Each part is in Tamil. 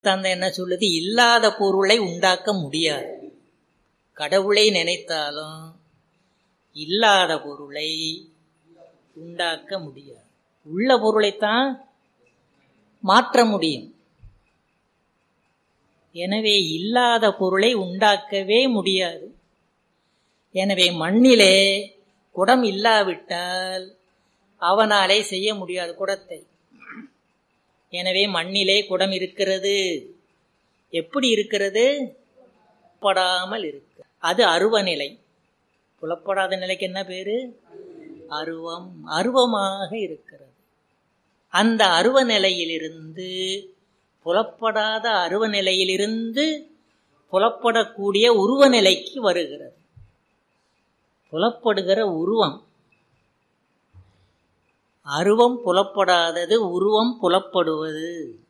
தந்தை என்ன சொல்லுது இல்லாத பொருளை உண்டாக்க முடியாது கடவுளை நினைத்தாலும் இல்லாத பொருளை உண்டாக்க முடியாது உள்ள பொருளைத்தான் மாற்ற முடியும் எனவே இல்லாத பொருளை உண்டாக்கவே முடியாது எனவே மண்ணிலே குடம் இல்லாவிட்டால் அவனாலே செய்ய முடியாது குடத்தை எனவே மண்ணிலே குடம் இருக்கிறது எப்படி இருக்கிறது படாமல் இருக்கு அது அருவநிலை புலப்படாத நிலைக்கு என்ன பேரு அருவம் அருவமாக இருக்கிறது அந்த அருவ நிலையிலிருந்து புலப்படாத அருவ நிலையிலிருந்து புலப்படக்கூடிய உருவ நிலைக்கு வருகிறது புலப்படுகிற உருவம் அருவம் புலப்படாதது உருவம் புலப்படுவது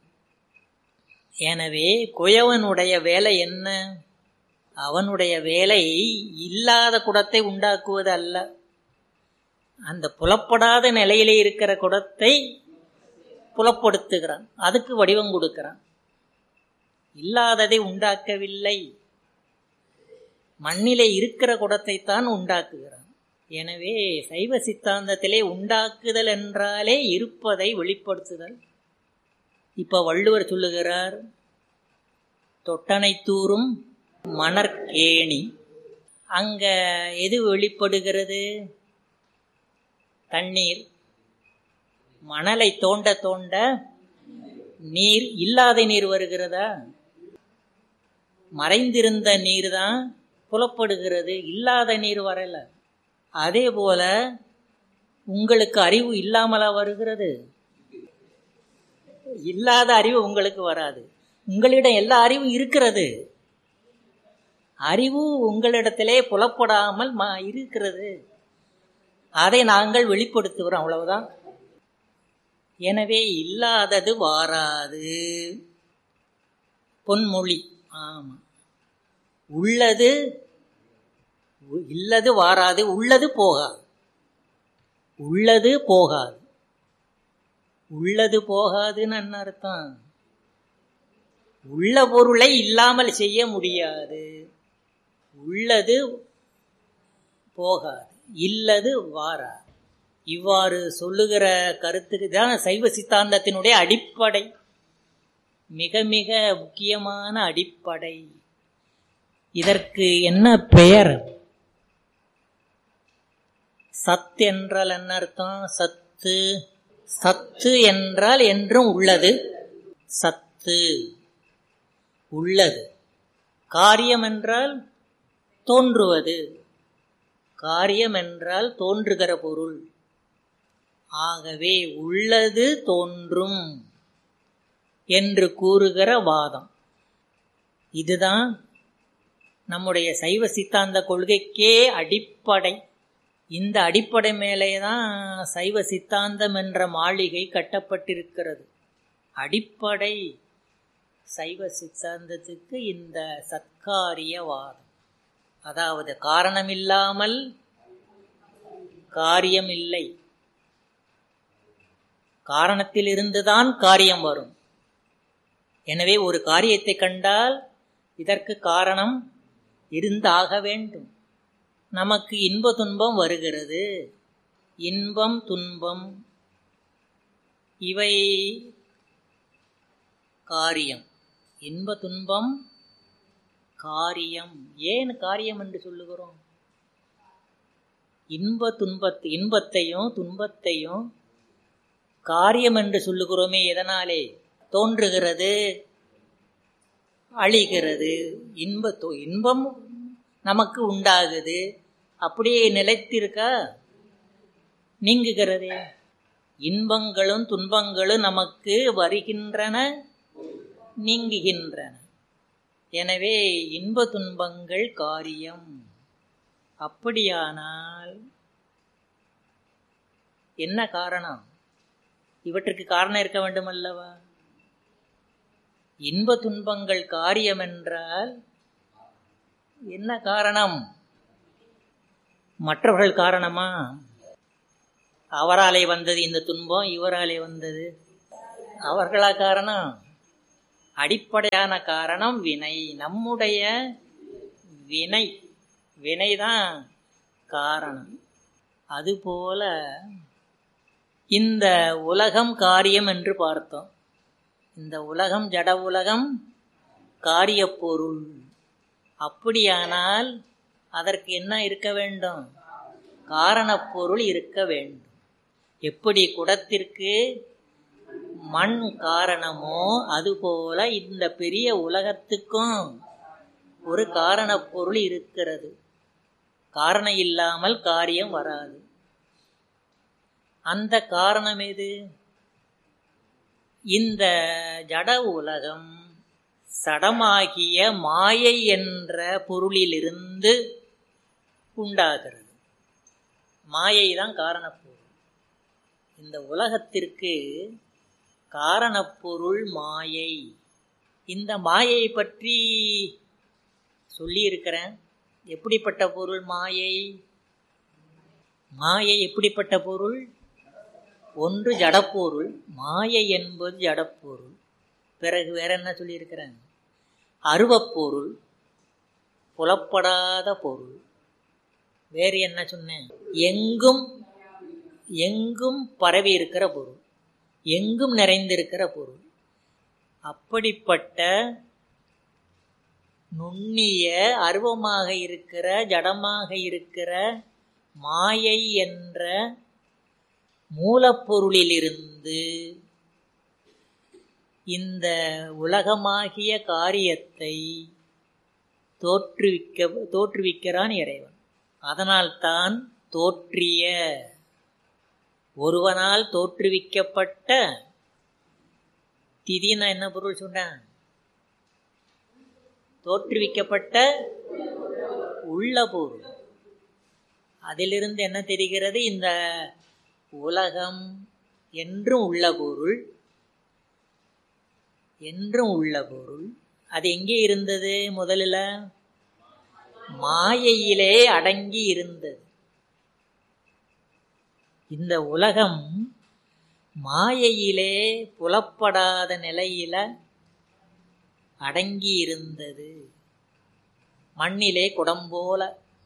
எனவே குயவனுடைய வேலை என்ன அவனுடைய வேலை இல்லாத குடத்தை உண்டாக்குவது அல்ல அந்த புலப்படாத நிலையிலே இருக்கிற குடத்தை புலப்படுத்துகிறான் அதுக்கு வடிவம் கொடுக்கிறான் இல்லாததை உண்டாக்கவில்லை மண்ணிலே இருக்கிற குடத்தை தான் உண்டாக்குகிறான் எனவே சைவ சித்தாந்தத்திலே உண்டாக்குதல் என்றாலே இருப்பதை வெளிப்படுத்துதல் இப்ப வள்ளுவர் சொல்லுகிறார் தொட்டனை தூரும் மணற்கேணி அங்க எது வெளிப்படுகிறது தண்ணீர் மணலை தோண்ட தோண்ட நீர் இல்லாத நீர் வருகிறதா மறைந்திருந்த நீர் தான் புலப்படுகிறது இல்லாத நீர் வரல அதே போல உங்களுக்கு அறிவு இல்லாமலா வருகிறது இல்லாத அறிவு உங்களுக்கு வராது உங்களிடம் எல்லா அறிவும் இருக்கிறது அறிவு உங்களிடத்திலே புலப்படாமல் இருக்கிறது அதை நாங்கள் வெளிப்படுத்துகிறோம் அவ்வளவுதான் எனவே இல்லாதது வாராது பொன்மொழி ஆமா உள்ளது இல்லது வாராது உள்ளது போகாது உள்ளது போகாது உள்ளது போகாதுன்னு என்ன அர்த்தம் உள்ள பொருளை இல்லாமல் செய்ய முடியாது உள்ளது போகாது இல்லது வாராது இவ்வாறு சொல்லுகிற கருத்துக்கு தான் சைவ சித்தாந்தத்தினுடைய அடிப்படை மிக மிக முக்கியமான அடிப்படை இதற்கு என்ன பெயர் சத் என்றால் என்ன அர்த்தம் சத்து சத்து என்றால் என்றும் உள்ளது சத்து உள்ளது காரியம் என்றால் தோன்றுவது காரியம் என்றால் தோன்றுகிற பொருள் ஆகவே உள்ளது தோன்றும் என்று கூறுகிற வாதம் இதுதான் நம்முடைய சைவ சித்தாந்த கொள்கைக்கே அடிப்படை இந்த அடிப்படை மேலே தான் சைவ சித்தாந்தம் என்ற மாளிகை கட்டப்பட்டிருக்கிறது அடிப்படை சைவ சித்தாந்தத்துக்கு இந்த சத்காரியவாதம் அதாவது காரணமில்லாமல் காரியம் இல்லை காரணத்திலிருந்துதான் காரியம் வரும் எனவே ஒரு காரியத்தை கண்டால் இதற்கு காரணம் இருந்தாக வேண்டும் நமக்கு இன்ப துன்பம் வருகிறது இன்பம் துன்பம் இவை காரியம் இன்ப துன்பம் காரியம் ஏன் காரியம் என்று சொல்லுகிறோம் இன்ப துன்பத் இன்பத்தையும் துன்பத்தையும் காரியம் என்று சொல்லுகிறோமே எதனாலே தோன்றுகிறது அழிகிறது இன்ப இன்பம் நமக்கு உண்டாகுது அப்படியே நிலைத்திருக்கா நீங்குகிறதே இன்பங்களும் துன்பங்களும் நமக்கு வருகின்றன நீங்குகின்றன எனவே இன்ப துன்பங்கள் காரியம் அப்படியானால் என்ன காரணம் இவற்றுக்கு காரணம் இருக்க வேண்டும் அல்லவா இன்ப துன்பங்கள் காரியம் என்றால் என்ன காரணம் மற்றவர்கள் காரணமா அவராலே வந்தது இந்த துன்பம் இவராலே வந்தது அவர்களா காரணம் அடிப்படையான காரணம் வினை நம்முடைய வினை வினைதான் காரணம் அதுபோல இந்த உலகம் காரியம் என்று பார்த்தோம் இந்த உலகம் ஜட உலகம் காரியப் பொருள் அப்படியானால் அதற்கு என்ன இருக்க வேண்டும் காரணப் பொருள் இருக்க வேண்டும் எப்படி குடத்திற்கு மண் காரணமோ அதுபோல இந்த பெரிய உலகத்துக்கும் ஒரு காரணப் பொருள் இருக்கிறது காரணம் இல்லாமல் காரியம் வராது அந்த காரணம் எது இந்த ஜட உலகம் சடமாகிய மாயை என்ற பொருளிலிருந்து உண்டாகிறது மாயை தான் காரணப்பொருள் இந்த உலகத்திற்கு காரணப்பொருள் மாயை இந்த மாயை பற்றி சொல்லியிருக்கிறேன் எப்படிப்பட்ட பொருள் மாயை மாயை எப்படிப்பட்ட பொருள் ஒன்று ஜடப்பொருள் மாயை என்பது ஜடப்பொருள் பிறகு வேற என்ன சொல்லியிருக்கிறேன் அருவப்பொருள் புலப்படாத பொருள் வேறு என்ன சொன்னேன் எங்கும் எங்கும் பரவி இருக்கிற பொருள் எங்கும் நிறைந்திருக்கிற பொருள் அப்படிப்பட்ட நுண்ணிய அருவமாக இருக்கிற ஜடமாக இருக்கிற மாயை என்ற மூலப்பொருளிலிருந்து இந்த உலகமாகிய காரியத்தை தோற்றுவிக்க தோற்றுவிக்கிறான் இறைவன் அதனால்தான் தோற்றிய ஒருவனால் தோற்றுவிக்கப்பட்ட திதினா என்ன பொருள் சொன்னான் தோற்றுவிக்கப்பட்ட உள்ள பொருள் அதிலிருந்து என்ன தெரிகிறது இந்த உலகம் என்றும் உள்ள பொருள் என்றும் உள்ள பொருள் அது எங்கே இருந்தது முதலில் மாயையிலே அடங்கி இருந்தது இந்த உலகம் மாயையிலே புலப்படாத நிலையில அடங்கி இருந்தது மண்ணிலே குடம்போல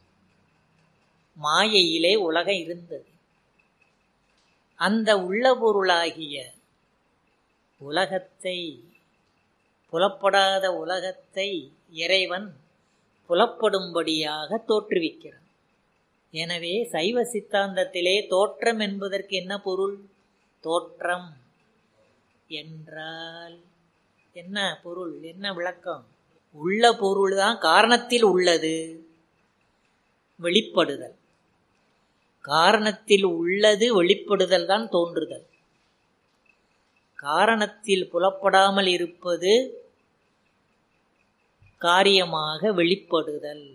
மாயையிலே உலகம் இருந்தது அந்த உள்ள பொருளாகிய உலகத்தை புலப்படாத உலகத்தை இறைவன் புலப்படும்படியாக தோற்றுவிக்கிறான் எனவே சைவ சித்தாந்தத்திலே தோற்றம் என்பதற்கு என்ன பொருள் தோற்றம் என்றால் என்ன பொருள் என்ன விளக்கம் உள்ள பொருள் தான் காரணத்தில் உள்ளது வெளிப்படுதல் காரணத்தில் உள்ளது வெளிப்படுதல் தான் தோன்றுதல் காரணத்தில் புலப்படாமல் இருப்பது காரியமாக வெளிப்படுதல்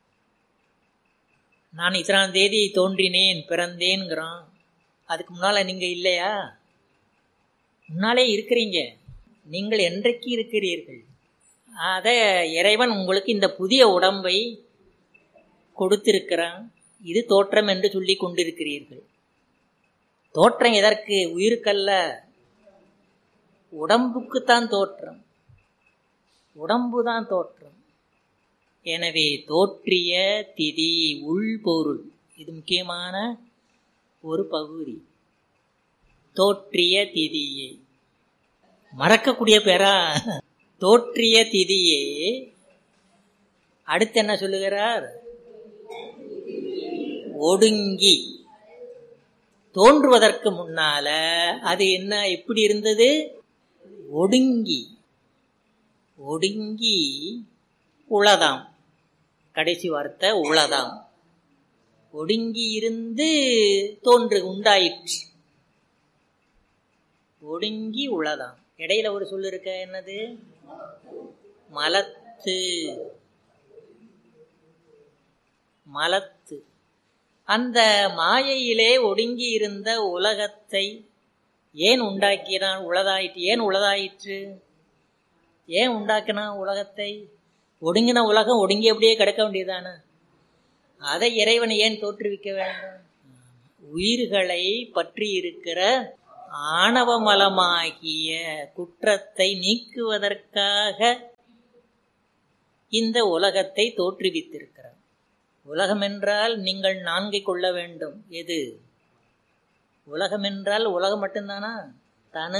நான் இத்தனாம் தேதி தோன்றினேன் பிறந்தேன்கிறான் அதுக்கு முன்னால நீங்க இல்லையா முன்னாலே இருக்கிறீங்க நீங்கள் என்றைக்கு இருக்கிறீர்கள் அத இறைவன் உங்களுக்கு இந்த புதிய உடம்பை கொடுத்திருக்கிறான் இது தோற்றம் என்று சொல்லி கொண்டிருக்கிறீர்கள் தோற்றம் எதற்கு உயிருக்கல்ல உடம்புக்குத்தான் தோற்றம் உடம்பு தான் தோற்றம் எனவே தோற்றிய திதி உள்பொருள் இது முக்கியமான ஒரு பகுதி தோற்றிய திதியே மறக்கக்கூடிய பேரா தோற்றிய திதியே அடுத்து என்ன சொல்லுகிறார் ஒடுங்கி தோன்றுவதற்கு முன்னால அது என்ன எப்படி இருந்தது ஒடுங்கி ஒடுங்கி உளதாம் கடைசி வார்த்தை உளதாம் ஒடுங்கி இருந்து தோன்று உண்டாயிற்று ஒடுங்கி உளதாம் இடையில ஒரு சொல்லு இருக்க என்னது மலத்து மலத்து அந்த மாயையிலே ஒடுங்கி இருந்த உலகத்தை ஏன் உண்டாக்கினான் உளதாயிற்று ஏன் உளதாயிற்று ஏன் உண்டாக்கினான் உலகத்தை ஒடுங்கின உலகம் ஒடுங்கி அப்படியே கிடக்க வேண்டியதானே அதை இறைவனை ஏன் தோற்றுவிக்க வேண்டும் உயிர்களை பற்றி இருக்கிற ஆணவமலமாகிய குற்றத்தை நீக்குவதற்காக இந்த உலகத்தை தோற்றுவித்திருக்கிறார் உலகம் என்றால் நீங்கள் நான்கை கொள்ள வேண்டும் எது உலகம் என்றால் உலகம் மட்டும்தானா தனு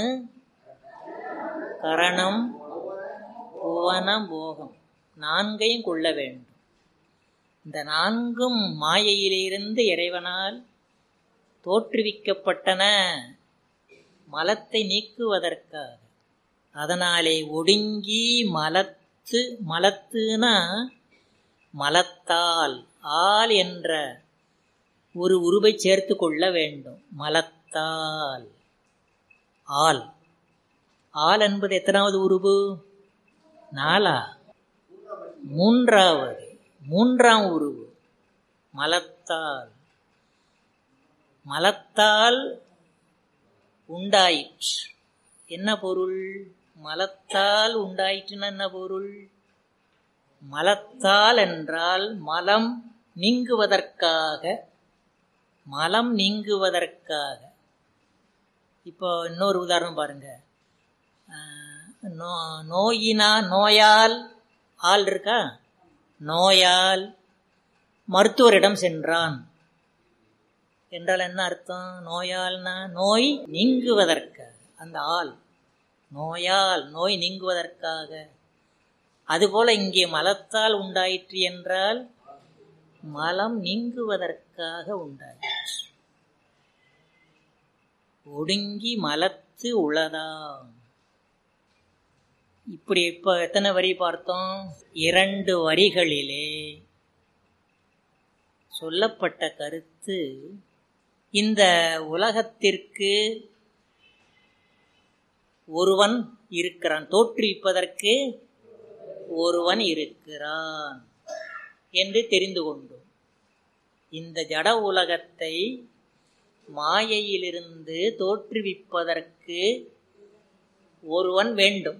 கரணம் புவனம் போகம் நான்கையும் கொள்ள வேண்டும் இந்த நான்கும் மாயையிலிருந்து இறைவனால் தோற்றுவிக்கப்பட்டன மலத்தை நீக்குவதற்காக அதனாலே ஒடுங்கி மலத்து மலத்துனா மலத்தால் ஆள் என்ற ஒரு உருவை சேர்த்து கொள்ள வேண்டும் மலத்தால் ஆள் ஆள் என்பது எத்தனாவது உருவு நாலா மூன்றாவது மூன்றாம் உருவு மலத்தால் மலத்தால் உண்டாயிற்று என்ன பொருள் மலத்தால் உண்டாயிற்றுன்னு என்ன பொருள் மலத்தால் என்றால் மலம் நீங்குவதற்காக மலம் நீங்குவதற்காக இப்போ இன்னொரு உதாரணம் பாருங்க நோ நோயினா நோயால் ஆள் இருக்கா நோயால் மருத்துவரிடம் சென்றான் என்றால் என்ன அர்த்தம் நோயால்னா நோய் நீங்குவதற்காக அந்த ஆள் நோயால் நோய் நீங்குவதற்காக அதுபோல இங்கே மலத்தால் உண்டாயிற்று என்றால் மலம் நீங்குவதற்காக உண்டாயிற்று ஒடுங்கி மலத்து உளதாம் இப்படி இப்போ எத்தனை வரி பார்த்தோம் இரண்டு வரிகளிலே சொல்லப்பட்ட கருத்து இந்த உலகத்திற்கு ஒருவன் இருக்கிறான் தோற்றுவிப்பதற்கு ஒருவன் இருக்கிறான் என்று தெரிந்து கொண்டோம் இந்த ஜட உலகத்தை மாயையிலிருந்து தோற்றுவிப்பதற்கு ஒருவன் வேண்டும்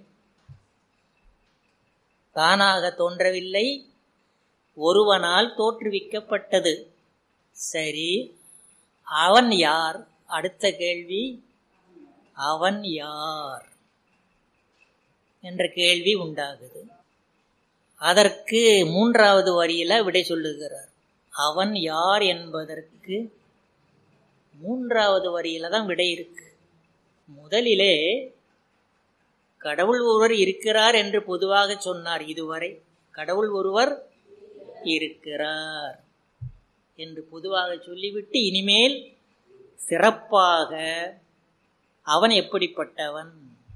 தானாக தோன்றவில்லை ஒருவனால் தோற்றுவிக்கப்பட்டது சரி அவன் யார் அடுத்த கேள்வி அவன் யார் என்ற கேள்வி உண்டாகுது அதற்கு மூன்றாவது வரியில விடை சொல்லுகிறார் அவன் யார் என்பதற்கு மூன்றாவது வரியில தான் விடை இருக்கு முதலிலே கடவுள் ஒருவர் இருக்கிறார் என்று பொதுவாக சொன்னார் இதுவரை கடவுள் ஒருவர் இருக்கிறார் என்று பொதுவாக சொல்லிவிட்டு இனிமேல் சிறப்பாக அவன் எப்படிப்பட்டவன்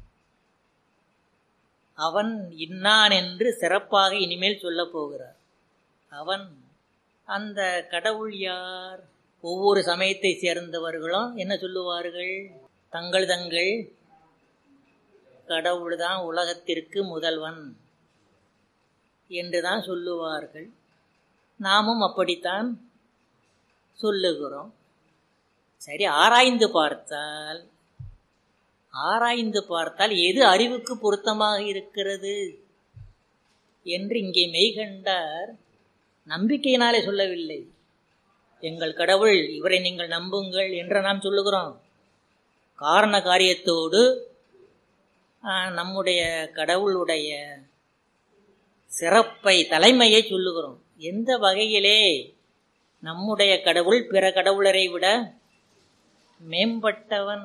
அவன் இன்னான் என்று சிறப்பாக இனிமேல் சொல்ல போகிறார் அவன் அந்த கடவுள் யார் ஒவ்வொரு சமயத்தை சேர்ந்தவர்களும் என்ன சொல்லுவார்கள் தங்கள் தங்கள் கடவுள்தான் உலகத்திற்கு முதல்வன் என்றுதான் சொல்லுவார்கள் நாமும் அப்படித்தான் சொல்லுகிறோம் சரி ஆராய்ந்து பார்த்தால் ஆராய்ந்து பார்த்தால் எது அறிவுக்கு பொருத்தமாக இருக்கிறது என்று இங்கே மெய்கண்டார் நம்பிக்கையினாலே சொல்லவில்லை எங்கள் கடவுள் இவரை நீங்கள் நம்புங்கள் என்று நாம் சொல்லுகிறோம் காரண காரியத்தோடு நம்முடைய கடவுளுடைய சிறப்பை தலைமையை சொல்லுகிறோம் எந்த வகையிலே நம்முடைய கடவுள் பிற கடவுளரை விட மேம்பட்டவன்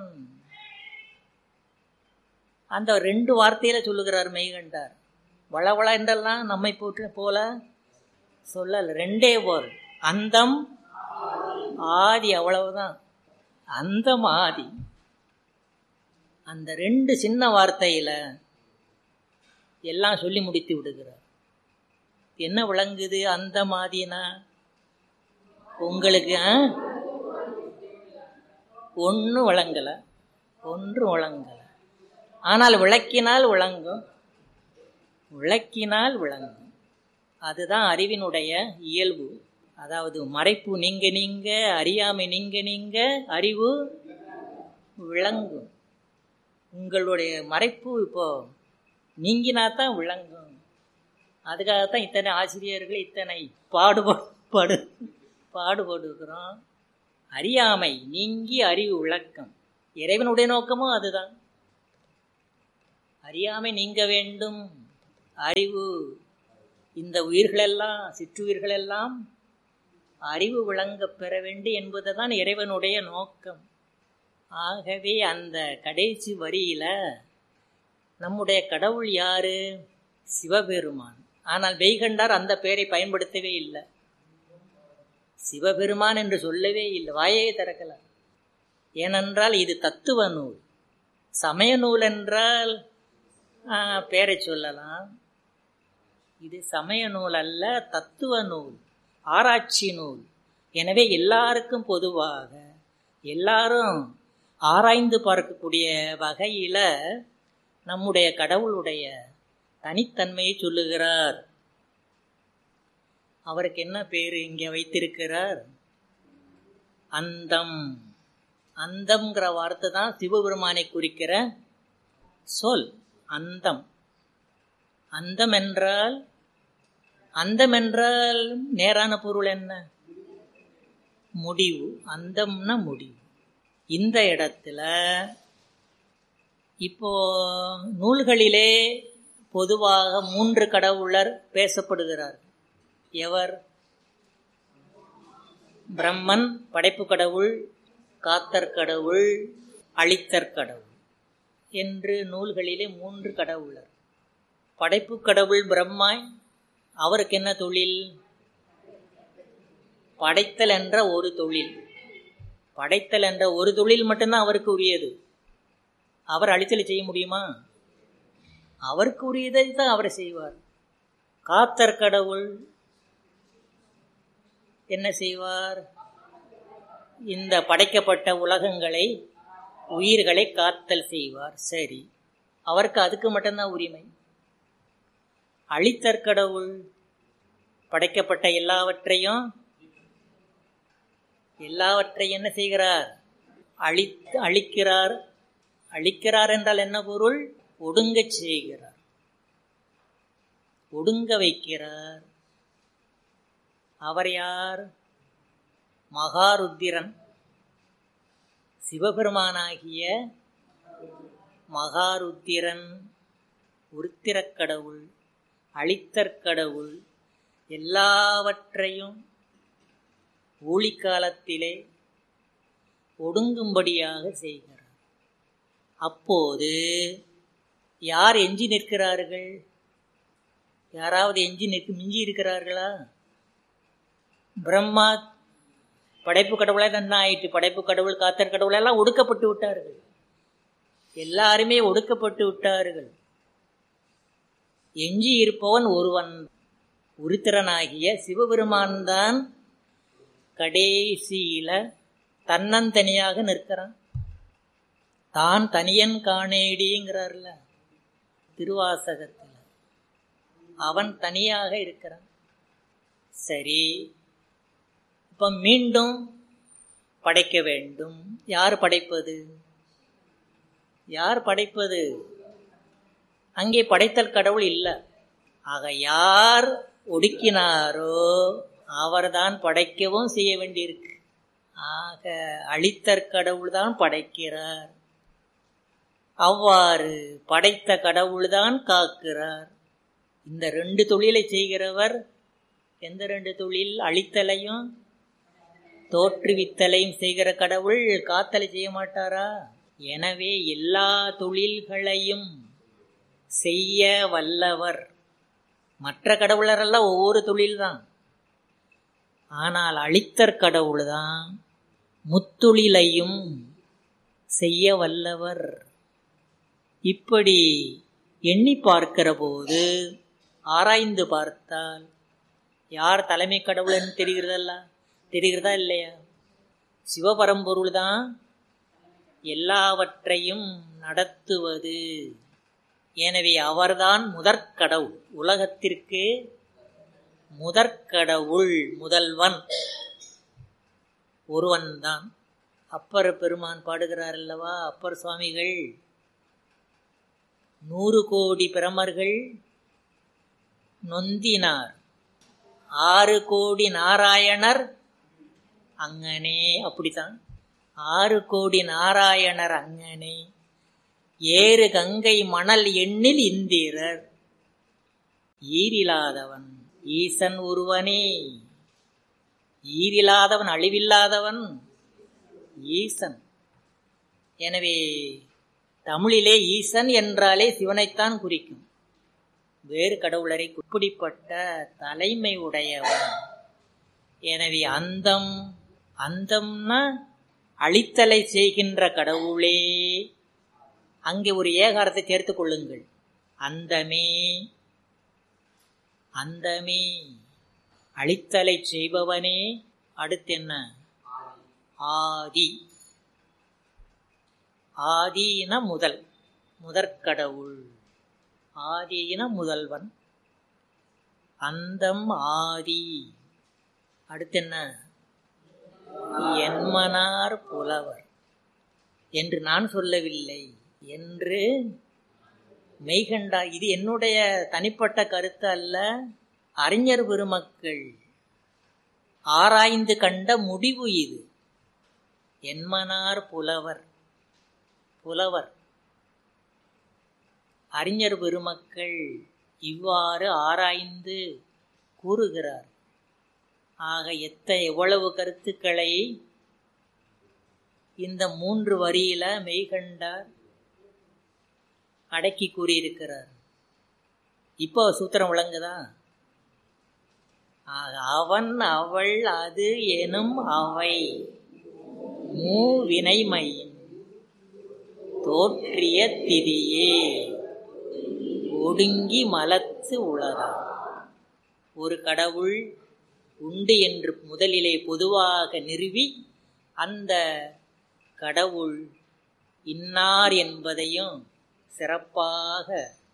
அந்த ரெண்டு வார்த்தையில சொல்லுகிறார் மெய்கண்டார் வளவள என்றெல்லாம் நம்மை போட்டு போல சொல்லல ரெண்டே போல் அந்தம் ஆதி அவ்வளவுதான் அந்தம் ஆதி அந்த ரெண்டு சின்ன வார்த்தையில எல்லாம் சொல்லி முடித்து விடுகிறார் என்ன விளங்குது அந்த மாதினா உங்களுக்கு ஒன்றும் விளங்கல ஒன்றும் விளங்கல ஆனால் விளக்கினால் விளங்கும் விளக்கினால் விளங்கும் அதுதான் அறிவினுடைய இயல்பு அதாவது மறைப்பு நீங்க நீங்க அறியாமை நீங்க நீங்க அறிவு விளங்கும் உங்களுடைய மறைப்பு இப்போ நீங்கினா தான் விளங்கும் அதுக்காகத்தான் இத்தனை ஆசிரியர்கள் இத்தனை பாடுபாடு பாடுபடுகிறோம் அறியாமை நீங்கி அறிவு விளக்கம் இறைவனுடைய நோக்கமும் அதுதான் அறியாமை நீங்க வேண்டும் அறிவு இந்த உயிர்களெல்லாம் சிற்றுயிர்களெல்லாம் அறிவு விளங்க பெற வேண்டும் என்பதுதான் இறைவனுடைய நோக்கம் ஆகவே அந்த கடைசி வரியில நம்முடைய கடவுள் யாரு சிவபெருமான் ஆனால் வெய்கண்டார் அந்த பெயரை பயன்படுத்தவே இல்லை சிவபெருமான் என்று சொல்லவே இல்லை வாயே திறக்கல ஏனென்றால் இது தத்துவ நூல் சமய நூல் என்றால் பெயரை சொல்லலாம் இது சமய நூல் அல்ல தத்துவ நூல் ஆராய்ச்சி நூல் எனவே எல்லாருக்கும் பொதுவாக எல்லாரும் ஆராய்ந்து பார்க்கக்கூடிய வகையில நம்முடைய கடவுளுடைய தனித்தன்மையை சொல்லுகிறார் அவருக்கு என்ன பேரு இங்க வைத்திருக்கிறார் அந்தம் அந்தம்ங்கிற வார்த்தை தான் சிவபெருமானை குறிக்கிற சொல் அந்தம் அந்தம் என்றால் அந்தம் என்றால் நேரான பொருள் என்ன முடிவு அந்தம்னா முடிவு இந்த இடத்துல இப்போ நூல்களிலே பொதுவாக மூன்று கடவுளர் பேசப்படுகிறார் எவர் பிரம்மன் படைப்பு கடவுள் காத்தற் கடவுள் அழித்தற் கடவுள் என்று நூல்களிலே மூன்று கடவுளர் படைப்பு கடவுள் பிரம்மா அவருக்கு என்ன தொழில் படைத்தல் என்ற ஒரு தொழில் படைத்தல் என்ற ஒரு தொழில் மட்டும்தான் அவருக்கு உரியது அவர் அழித்தல் செய்ய முடியுமா அவருக்கு உரியதை தான் அவர் செய்வார் காத்தற் கடவுள் என்ன செய்வார் இந்த படைக்கப்பட்ட உலகங்களை உயிர்களை காத்தல் செய்வார் சரி அவருக்கு அதுக்கு மட்டும்தான் உரிமை அழித்தற் கடவுள் படைக்கப்பட்ட எல்லாவற்றையும் எல்லாவற்றையும் என்ன செய்கிறார் அழி அழிக்கிறார் அழிக்கிறார் என்றால் என்ன பொருள் ஒடுங்க செய்கிறார் ஒடுங்க வைக்கிறார் அவர் யார் மகாருத்திரன் சிவபெருமானாகிய மகாருத்திரன் உருத்திரக் கடவுள் அழித்தற் கடவுள் எல்லாவற்றையும் ஊழிக்காலத்திலே ஒடுங்கும்படியாக செய்கிறார் அப்போது யார் எஞ்சி நிற்கிறார்கள் யாராவது எஞ்சி நிற்கு மிஞ்சி இருக்கிறார்களா பிரம்மா படைப்பு கடவுளே நன்னா ஆயிட்டு படைப்பு கடவுள் காத்தர் கடவுள் எல்லாம் ஒடுக்கப்பட்டு விட்டார்கள் எல்லாருமே ஒடுக்கப்பட்டு விட்டார்கள் எஞ்சி இருப்பவன் ஒருவன் உருத்திரனாகிய சிவபெருமான் தான் கடைசியில தன்னந்தனியாக நிற்கிறான் தான் தனியன் காணேடிங்கிறார்ல திருவாசகத்தில் அவன் தனியாக இருக்கிறான் சரி இப்ப மீண்டும் படைக்க வேண்டும் யார் படைப்பது யார் படைப்பது அங்கே படைத்தல் கடவுள் இல்லை ஆக யார் ஒடுக்கினாரோ அவர்தான் படைக்கவும் செய்ய வேண்டியிருக்கு ஆக அழித்தற் கடவுள் தான் படைக்கிறார் அவ்வாறு படைத்த கடவுள்தான் காக்கிறார் இந்த ரெண்டு தொழிலை செய்கிறவர் எந்த ரெண்டு தொழில் அழித்தலையும் தோற்றுவித்தலையும் செய்கிற கடவுள் காத்தலை செய்ய மாட்டாரா எனவே எல்லா தொழில்களையும் செய்ய வல்லவர் மற்ற கடவுளரெல்லாம் ஒவ்வொரு தொழில்தான் ஆனால் அழித்தற் கடவுள்தான் முத்தொழிலையும் செய்ய வல்லவர் இப்படி எண்ணி பார்க்கிற போது ஆராய்ந்து பார்த்தால் யார் தலைமை கடவுள்னு தெரிகிறதல்ல தெரிகிறதா இல்லையா சிவபரம்பொருள் தான் எல்லாவற்றையும் நடத்துவது எனவே அவர்தான் முதற்கடவுள் உலகத்திற்கு முதற்கடவுள் முதல்வன் ஒருவன்தான் அப்பர் பெருமான் பாடுகிறார் அல்லவா அப்பர் சுவாமிகள் நூறு கோடி பிரமர்கள் நொந்தினார் ஆறு கோடி நாராயணர் அங்கனே அப்படித்தான் ஆறு கோடி நாராயணர் அங்கனே ஏறு கங்கை மணல் எண்ணில் இந்திரர் ஈரில்லாதவன் ஈசன் ஒருவனே ஈரில்லாதவன் அழிவில்லாதவன் ஈசன் எனவே தமிழிலே ஈசன் என்றாலே சிவனைத்தான் குறிக்கும் வேறு கடவுளரை குப்பிடிப்பட்ட தலைமை உடையவன் எனவே அந்தம் அந்தம்னா அழித்தலை செய்கின்ற கடவுளே அங்கே ஒரு ஏகாரத்தை சேர்த்துக் கொள்ளுங்கள் அந்தமே அந்தமே அழித்தலை செய்பவனே அடுத்து என்ன ஆதி ஆதீன முதல் முதற்கடவுள் ஆதீன முதல்வன் அந்தம் ஆதி அடுத்து என்ன என்மனார் புலவர் என்று நான் சொல்லவில்லை என்று மெய்கண்டா இது என்னுடைய தனிப்பட்ட கருத்து அல்ல அறிஞர் பெருமக்கள் ஆராய்ந்து கண்ட முடிவு இது என்மனார் புலவர் புலவர் அறிஞர் பெருமக்கள் இவ்வாறு ஆராய்ந்து கூறுகிறார் ஆக எத்த எவ்வளவு கருத்துக்களை இந்த மூன்று வரியில மெய்கண்டார் அடக்கி கூறியிருக்கிறார் இப்போ சூத்திரம் விளங்குதா ஆக அவன் அவள் அது எனும் அவை மூ வினைமையின் தோற்றிய திரியே ஒடுங்கி மலத்து உலகா ஒரு கடவுள் உண்டு என்று முதலிலே பொதுவாக நிறுவி அந்த கடவுள் இன்னார் என்பதையும் சிறப்பாக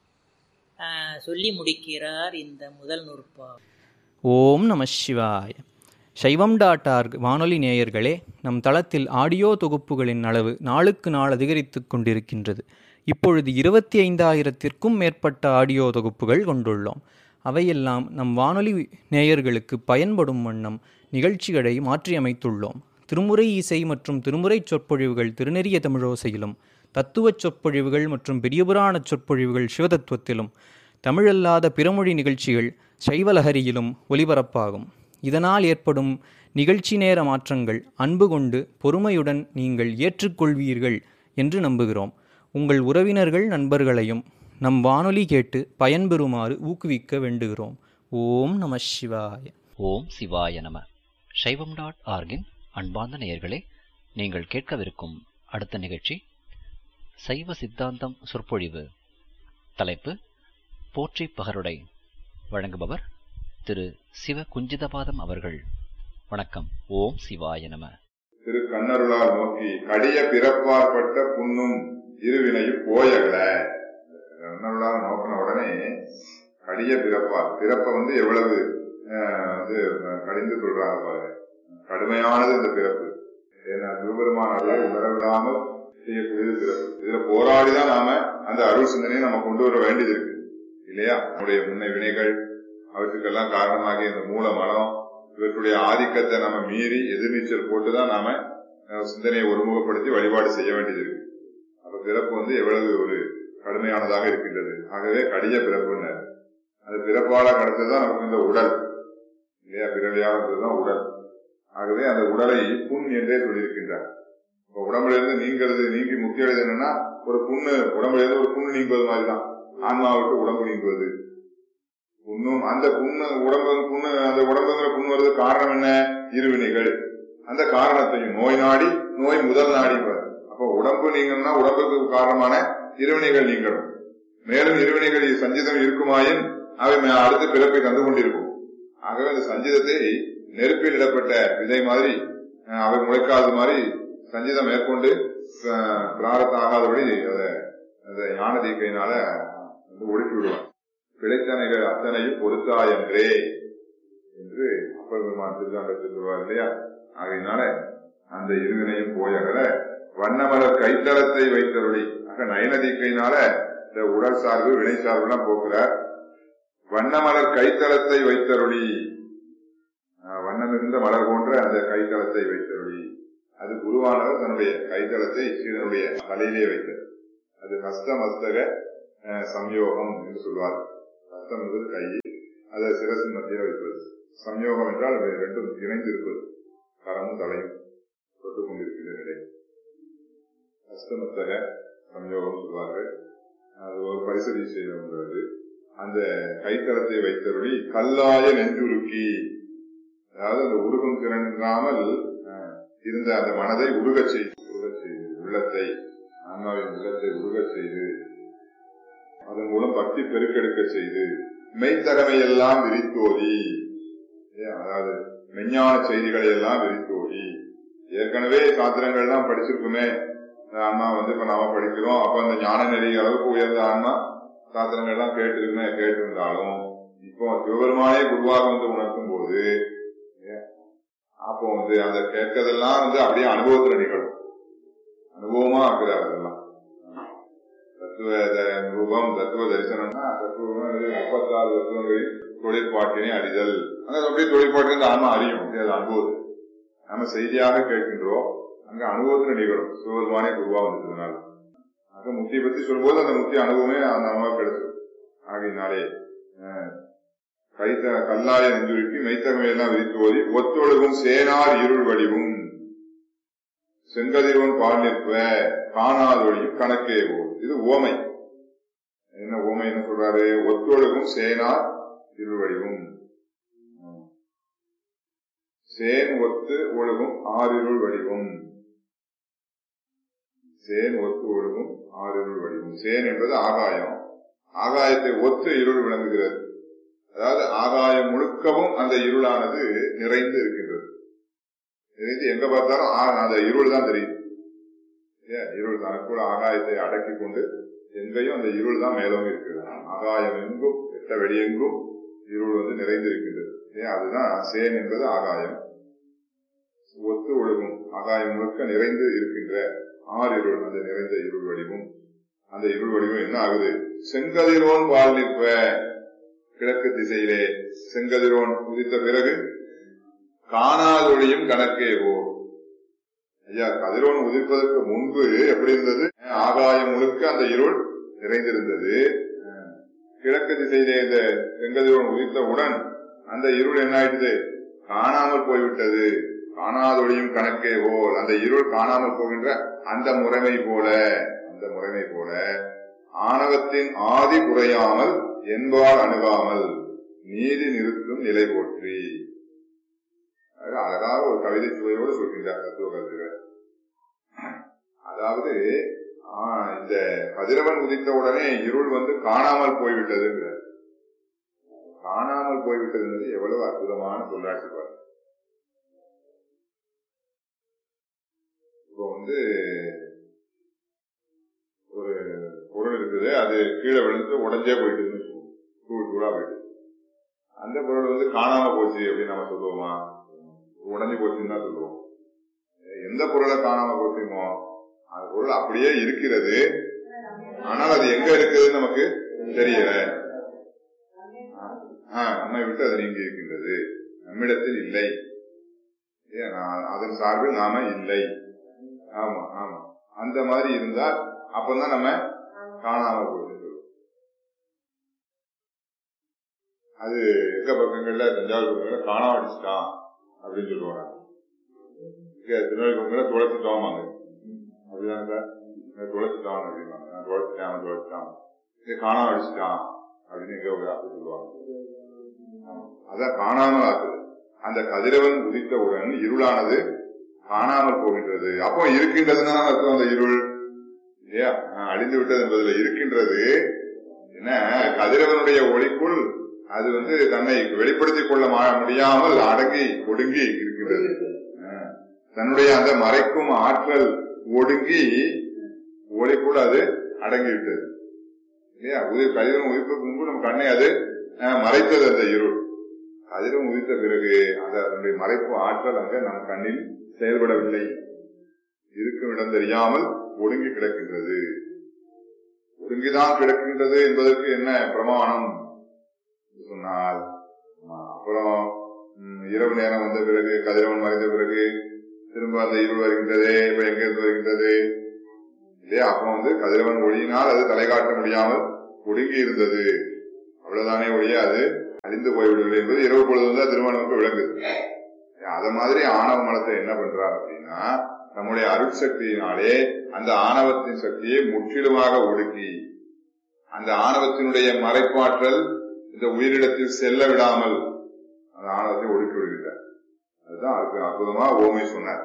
சொல்லி முடிக்கிறார் இந்த முதல் நூற்பா ஓம் நம சிவாய சைவம் டாட் ஆர்க் வானொலி நேயர்களே நம் தளத்தில் ஆடியோ தொகுப்புகளின் அளவு நாளுக்கு நாள் அதிகரித்து கொண்டிருக்கின்றது இப்பொழுது இருபத்தி ஐந்தாயிரத்திற்கும் மேற்பட்ட ஆடியோ தொகுப்புகள் கொண்டுள்ளோம் அவையெல்லாம் நம் வானொலி நேயர்களுக்கு பயன்படும் வண்ணம் நிகழ்ச்சிகளை மாற்றியமைத்துள்ளோம் திருமுறை இசை மற்றும் திருமுறை சொற்பொழிவுகள் திருநெறிய தமிழோசையிலும் தத்துவச் சொற்பொழிவுகள் மற்றும் பெரியபுராண சொற்பொழிவுகள் சிவதத்துவத்திலும் தமிழல்லாத பிறமொழி நிகழ்ச்சிகள் சைவலஹரியிலும் ஒலிபரப்பாகும் இதனால் ஏற்படும் நிகழ்ச்சி நேர மாற்றங்கள் அன்பு கொண்டு பொறுமையுடன் நீங்கள் ஏற்றுக்கொள்வீர்கள் என்று நம்புகிறோம் உங்கள் உறவினர்கள் நண்பர்களையும் நம் வானொலி கேட்டு பயன்பெறுமாறு ஊக்குவிக்க வேண்டுகிறோம் ஓம் நம சிவாய ஓம் சிவாய நம சைவம் டாட் ஆர்கின் அன்பார்ந்த நேயர்களே நீங்கள் கேட்கவிருக்கும் அடுத்த நிகழ்ச்சி சைவ சித்தாந்தம் சொற்பொழிவு தலைப்பு போற்றி பகருடை வழங்குபவர் திரு சிவ குஞ்சிதபாதம் அவர்கள் வணக்கம் ஓம் சிவாய நம திரு கண்ணருளால் நோக்கி கடிய பிறப்பாற்பட்ட புண்ணும் இருவினையும் போயகல கண்ணருளால் நோக்கின உடனே கடிய பிறப்பார் பிறப்ப வந்து எவ்வளவு வந்து கடிந்து சொல்றாங்க பாருங்க கடுமையானது இந்த பிறப்பு ஏன்னா சிவபெருமான அருளை உணரவிடாமல் செய்யக்கூடியது பிறப்பு இதுல போராடிதான் நாம அந்த அருள் சிந்தனையை நம்ம கொண்டு வர வேண்டியது இருக்கு இல்லையா நம்முடைய முன்னை வினைகள் அவற்றுக்கெல்லாம் காரணமாகிய இந்த மூல மனம் இவற்றுடைய ஆதிக்கத்தை நம்ம மீறி எதிர்நீச்சல் போட்டுதான் நாம சிந்தனையை ஒருமுகப்படுத்தி வழிபாடு செய்ய வேண்டியது இருக்கு அப்ப பிறப்பு வந்து எவ்வளவு ஒரு கடுமையானதாக இருக்கின்றது ஆகவே கடிய பிறப்புன்னு அந்த பிறப்பால கடத்ததுதான் நமக்கு இந்த உடல் இல்லையா பிறவியானதுதான் உடல் ஆகவே அந்த உடலை புண் என்றே சொல்லியிருக்கின்றார் இப்ப உடம்புல இருந்து நீங்கிறது நீங்கி முக்கியம் என்னன்னா ஒரு புண்ணு உடம்புல இருந்து ஒரு புண்ணு நீங்குவது மாதிரிதான் ஆன்மாவுக்கு உடம்பு நீங்குவது புண்ணும் அந்த புண்ணு உடம்பு புண்ணு அந்த உடம்புங்கிற புண்ணு வருது காரணம் என்ன இருவினைகள் அந்த காரணத்தையும் நோய் நாடி நோய் முதல் நாடி அப்ப உடம்பு நீங்கணும்னா உடம்புக்கு காரணமான இருவினைகள் நீங்கணும் மேலும் இருவினைகள் சஞ்சிதம் இருக்குமாயின் அவை அடுத்த பிறப்பை தந்து கொண்டிருக்கும் ஆகவே அந்த சஞ்சிதத்தை நெருப்பில் இடப்பட்ட விதை மாதிரி அவை முளைக்காத மாதிரி சஞ்சிதம் மேற்கொண்டு பிராரத்த ஆகாதபடி அதை அந்த ஞான தீக்கையினால ஒடுக்கி விடுவார் பிழைத்தனைகள் அத்தனையும் பொருத்தாயன்றே என்று அப்பர் பெருமான் திருச்சாண்டத்தில் சொல்வார் இல்லையா ஆகையினால அந்த இருவினையும் போயகல வண்ணமலர் கைத்தளத்தை வைத்தருளி ஆக நயனதீக்கையினால இந்த உடல் சார்பு வினை சார்புலாம் போக்குறார் வண்ணமலர் கைத்தளத்தை வைத்தருளி வண்ணமிருந்த மலர் போன்ற அந்த கைத்தளத்தை வைத்தருளி அது குருவானவர் தன்னுடைய கைத்தளத்தை சீடனுடைய தலையிலே வைத்தார் அது ஹஸ்த மஸ்தக அஹ், சம்யோகம் என்று சொல்வார் ஹஸ்தம் என்பது கை அதை சிரசின் மத்தியில் வைப்பது சம்யோகம் என்றால் அவை ரெண்டும் இணைந்து இருப்பது கரமும் தலையும் தொட்டு கொண்டிருக்கின்ற நிலை ஹஸ்தமத்தக சம்யோகம் சொல்வார்கள் அது ஒரு பரிசதி செய்வது அந்த கைத்தளத்தை வைத்தபடி கல்லாய நெஞ்சுருக்கி அதாவது அந்த உருகும் திறன் இல்லாமல் அஹ், இருந்த அந்த மனதை உருகச் செய்து உருகச் செய்து உள்ளத்தை ஆன்மாவின் உள்ளத்தை உருகச் செய்து அதன் மூலம் பக்தி பெருக்கெடுக்க செய்து மெய்த்தகமையெல்லாம் விரித்தோதி ஏன், அதாவது மெஞ்ஞான செய்திகளை எல்லாம் விரித்தோடி ஏற்கனவே சாத்திரங்கள்லாம் படிச்சிருக்குமே இந்த ஆன்மா வந்து இப்ப நாம படிக்கிறோம் அப்ப அந்த ஞான நெறி அளவுக்கு உயர்ந்த ஆன்மா சாத்திரங்கள்லாம் கேட்டிருக்குமே கேட்டிருந்தாலும் இப்போ சிவபெருமானே குருவாக வந்து உணர்த்தும் போது ஏன், அப்போ வந்து அந்த கேட்கறதெல்லாம் வந்து அப்படியே அனுபவத்துல நிகழும் அனுபவமா ஆக்குறாரு அதெல்லாம் தத்துவ த- ரூபம் தத்துவ தரிசனம்னா தத்துவம் வந்து முப்பத்தாறு தத்துவங்களின் தொழிற்பாட்டினை அறிதல் அங்க அப்படியே தொழிற்பாட்டினை இந்த ஆன்மா அறியும் அப்படியே அது அனுபவம் நம்ம செய்தியாக கேட்கின்றோம் அங்க அனுபவத்துல நிகழும் சிவபெருமானே குருவா வந்ததுனால அங்க முக்தியை பத்தி சொல்லும்போது அந்த முக்தி அனுபவமே அந்த அனுபவம் கிடைச்சது ஆகையினாலே அஹ், கைத்த கல்லாய நெஞ்சுருக்கி மெய்த்தகமையெல்லாம் விரித்து ஓதி ஒத்தொழுகும் சேனார் இருள் வடிவும் செங்கதிரோன் பால் நிற்ப காணாதொழியும் கணக்கே போல் இது ஓமை என்ன ஓமை என்ன சொல்றாரு ஒத்தொழுகும் சேனார் இருள் வடிவும் ம். சேன் ஒத்து ஒழுகும் ஆறிருள் வடிவும் சேன் ஒத்து ஒழுகும் ஆறிருள் வடிவும் சேன் என்பது ஆகாயம் ஆகாயத்தை ஒத்து இருள் விளங்குகிறது அதாவது ஆகாயம் முழுக்கவும் அந்த இருளானது நிறைந்து இருக்கின்றது நிறைந்து எங்க பார்த்தாலும் ஆ- அந்த இருள் தான் தெரியுது ஏன் இருள் தனக்குள்ள ஆகாயத்தை அடக்கி கொண்டு எங்கேயும் அந்த இருள் தான் மேலோங்கி இருக்கிறது ஆகாயம் எங்கும் எட்ட வெளியெங்கும் இருள் வந்து நிறைந்து இருக்கின்றது ஏன் அதுதான் சேன் என்பது ஆகாயம் ஒத்து ஒழுகும் ஆகாயம் முழுக்க நிறைந்து இருக்கின்ற ஆறு இருள் அந்த நிறைந்த இருள் வடிவும் அந்த இருள் வடிவம் என்ன ஆகுது செங்கதிரோன் வாழ் நிற்ப கிழக்கு திசையிலே செங்கதிரோன் உதித்த பிறகு காணாதொழியும் கணக்கே ஓ ஐயா கதிரோன் உதிப்பதற்கு முன்பு எப்படி இருந்தது ஆகாயம் முழுக்க அந்த இருள் நிறைந்திருந்தது அஹ், கிழக்கு திசையிலே இந்த செங்கதிரோன் உதித்தவுடன் அந்த இருள் என்ன ஆயிடுது காணாமல் போய்விட்டது காணாதொழியும் கணக்கே போல் அந்த இருள் காணாமல் போகின்ற அந்த முறைமை போல அந்த முறைமை போல ஆணவத்தின் ஆதி குறையாமல் என்பால் அணுகாமல் நீதி நிறுத்தும் நிலை போற்றி அது அழகாக ஒரு கவிதை சுவையோடு சொல்கின்றார் தத்துவ கருத்துக்கள் அதாவது ஆ, இந்த கதிரவன் உதித்த உடனே இருள் வந்து காணாமல் போய்விட்டதுங்கிற காணாமல் போய்விட்டது என்பது எவ்வளவு அற்புதமான சொல்லாட்சி பாருங்க இப்போ வந்து ஒரு பொருள் இருக்குது அது கீழே விழுந்து உடஞ்சே போயிட்டுதுன்னு வச்சுக்கோங்க. தூள் தூளா போயிட்டு அந்த பொருள் வந்து காணாம போச்சு அப்படின்னு நம்ம சொல்லுவோமா உடஞ்சு போச்சுன்னு தான் சொல்லுவோம் எந்த பொருளை காணாம போச்சுமோ அந்த பொருள் அப்படியே இருக்கிறது ஆனால் அது எங்க இருக்குதுன்னு நமக்கு தெரியல ஆஹ் நம்மை விட்டு அது நீங்கி இருக்கின்றது நம்மிடத்தில் இல்லை ஏன் நான் அதன் சார்பில் நாம இல்லை ஆமா ஆமா அந்த மாதிரி இருந்தால் அப்பதான் நம்ம காணாம போயிட்டு சொல்லுவோம். அது எங்க பக்கங்கள்ல தஞ்சாவூர் பக்கங்கள்ல காணாம அடிச்சுட்டான் அப்படின்னு சொல்லுவாங்க இங்க திருநெல்வேலி பக்கங்கள்ல துளைச்சிட்டோமாங்க அப்படிதானே சார் இங்க துளைச்சிட்டான் அப்படின்னாங்க நான் துளைச்சிட்டேன் அவன் துளைச்சிட்டான் இங்க காணாம அடிச்சுட்டான் அப்படின்னு எங்க ஒரு அப்படி சொல்லுவாங்க அதான் காணாமல் ஆக்குது அந்த கதிரவன் உதித்தவுடன் இருளானது காணாமல் போகின்றது அப்போ இருக்கின்றதுன்னா அர்த்தம் அந்த இருள் இல்லையா ஆஹ், அழிந்து விட்டது என்பதில் இருக்கின்றது என்ன கதிரவனுடைய ஒளிக்குள் அது வந்து தன்னை வெளிப்படுத்திக் கொள்ள மா- முடியாமல் அடங்கி ஒடுங்கி இருக்கின்றது ஆஹ், தன்னுடைய அந்த மறைக்கும் ஆற்றல் ஒடுங்கி ஒளிக்குள் அது அடங்கிவிட்டது இல்லையா உதி கதிரவன் உதிப்பதற்கு முன்பு நம்ம கண்ணை அது ஆஹ், மறைத்தது அந்த இருள் கதிரவன் உதித்த பிறகு அந்த அதனுடைய மறைப்பு ஆற்றல் அங்க நம் கண்ணில் செயல்படவில்லை இருக்கும் இடம் தெரியாமல் ஒடுங்கி கிடக்கின்றது ஒடுங்கிதான் கிடக்கின்றது என்பதற்கு என்ன பிரமாணம் என்று சொன்னால் ஆமா, அப்புறம் ம், இரவு நேரம் வந்த பிறகு கதிரவன் மறைந்த பிறகு திரும்ப அந்த இருள் வருகின்றதே இப்ப எங்க இருந்து வருகின்றது இல்லையா அப்ப வந்து கதிரவன் ஒளியினால் அது தலை காட்ட முடியாமல் ஒடுங்கி இருந்தது அவ்வளவுதானே ஒழிய அது அழிந்து போய்விடவில்லை என்பது இரவு பொழுது வந்து திரும்ப நமக்கு விளங்குது அத மாதிரி ஆணவ மலத்தை என்ன பண்றார் அப்படின்னா நம்முடைய அருட்சக்தியினாலே அந்த ஆணவத்தின் சக்தியை முற்றிலுமாக ஒடுக்கி அந்த ஆணவத்தினுடைய மறைப்பாற்றல் இந்த உயிரிடத்தில் செல்ல விடாமல் அந்த ஆணவத்தை ஒடுக்கி விடுகிறார் அதுதான் அதுக்கு அற்புதமா ஓமை சொன்னார்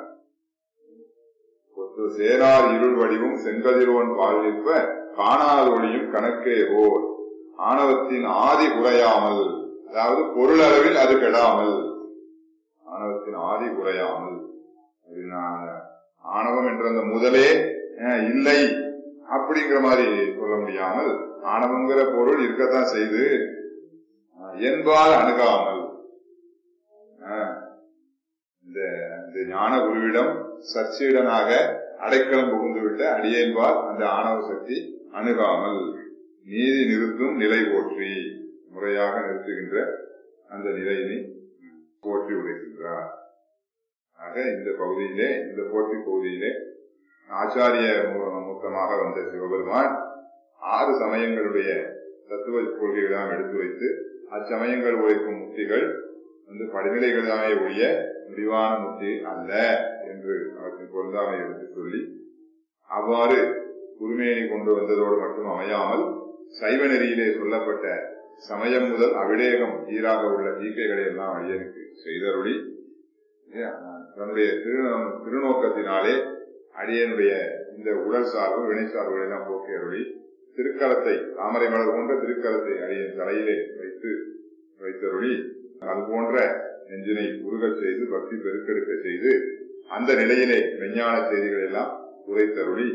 ஒத்து சேரார் இருள் வடிவும் செங்கதிரோன் பால் நிற்ப காணாத ஒளியும் கணக்கே ஓர் ஆணவத்தின் ஆதி குறையாமல் அதாவது பொருள் அளவில் அது கெடாமல் ஆணவத்தின் ஆதி குறையாமல் அப்படின்னா ஆணவம் என்ற அந்த முதலே அஹ், இல்லை அப்படிங்கிற மாதிரி சொல்ல முடியாமல் ஆணவங்கிற பொருள் இருக்கத்தான் செய்து அஹ், என்பால் அணுகாமல் அஹ், இந்த இந்த ஞான குருவிடம் சச்சிடனாக அடைக்கலம் புகுந்துவிட்ட அடியேன்பால் அந்த ஆணவ சக்தி அணுகாமல் நீதி நிறுத்தும் நிலை போற்றி முறையாக நிறுத்துகின்ற அந்த நிலையினை போற்றி உரைக்கின்றார் ஆக இந்த பகுதியிலே இந்த போற்றி பகுதியிலே ஆச்சாரிய மூ- மூர்த்தமாக வந்த சிவபெருமான் ஆறு சமயங்களுடைய தத்துவ கொள்கைகளாம் எடுத்து வைத்து அச்சமயங்கள் உழைக்கும் முக்திகள் வந்து படிநிலைகளாமே ஒழிய முடிவான முக்தி அல்ல என்று அவற்றின் பொருந்தாமை எடுத்து சொல்லி அவ்வாறு குருமேனி கொண்டு வந்ததோடு மட்டும் அமையாமல் சைவ நெறியிலே சொல்லப்பட்ட சமயம் முதல் அவிடேகம் ஈராக உள்ள தீக்கைகளை எல்லாம் அடியனுக்கு செய்தருளி இல்லையா? தன்னுடைய திரு திருநோக்கத்தினாலே அடியனுடைய இந்த உடல் சார்பு வினை சார்புகளை எல்லாம் போக்கி அருளி திருக்கலத்தை தாமரை மலர் போன்ற திருக்கலத்தை அடியன் தலையிலே வைத்து வைத்தருளி அது போன்ற நெஞ்சினை உருகச் செய்து பக்தி பெருக்கெடுக்க செய்து அந்த நிலையிலே விஞ்ஞான செய்திகளை எல்லாம் உரைத்தருளி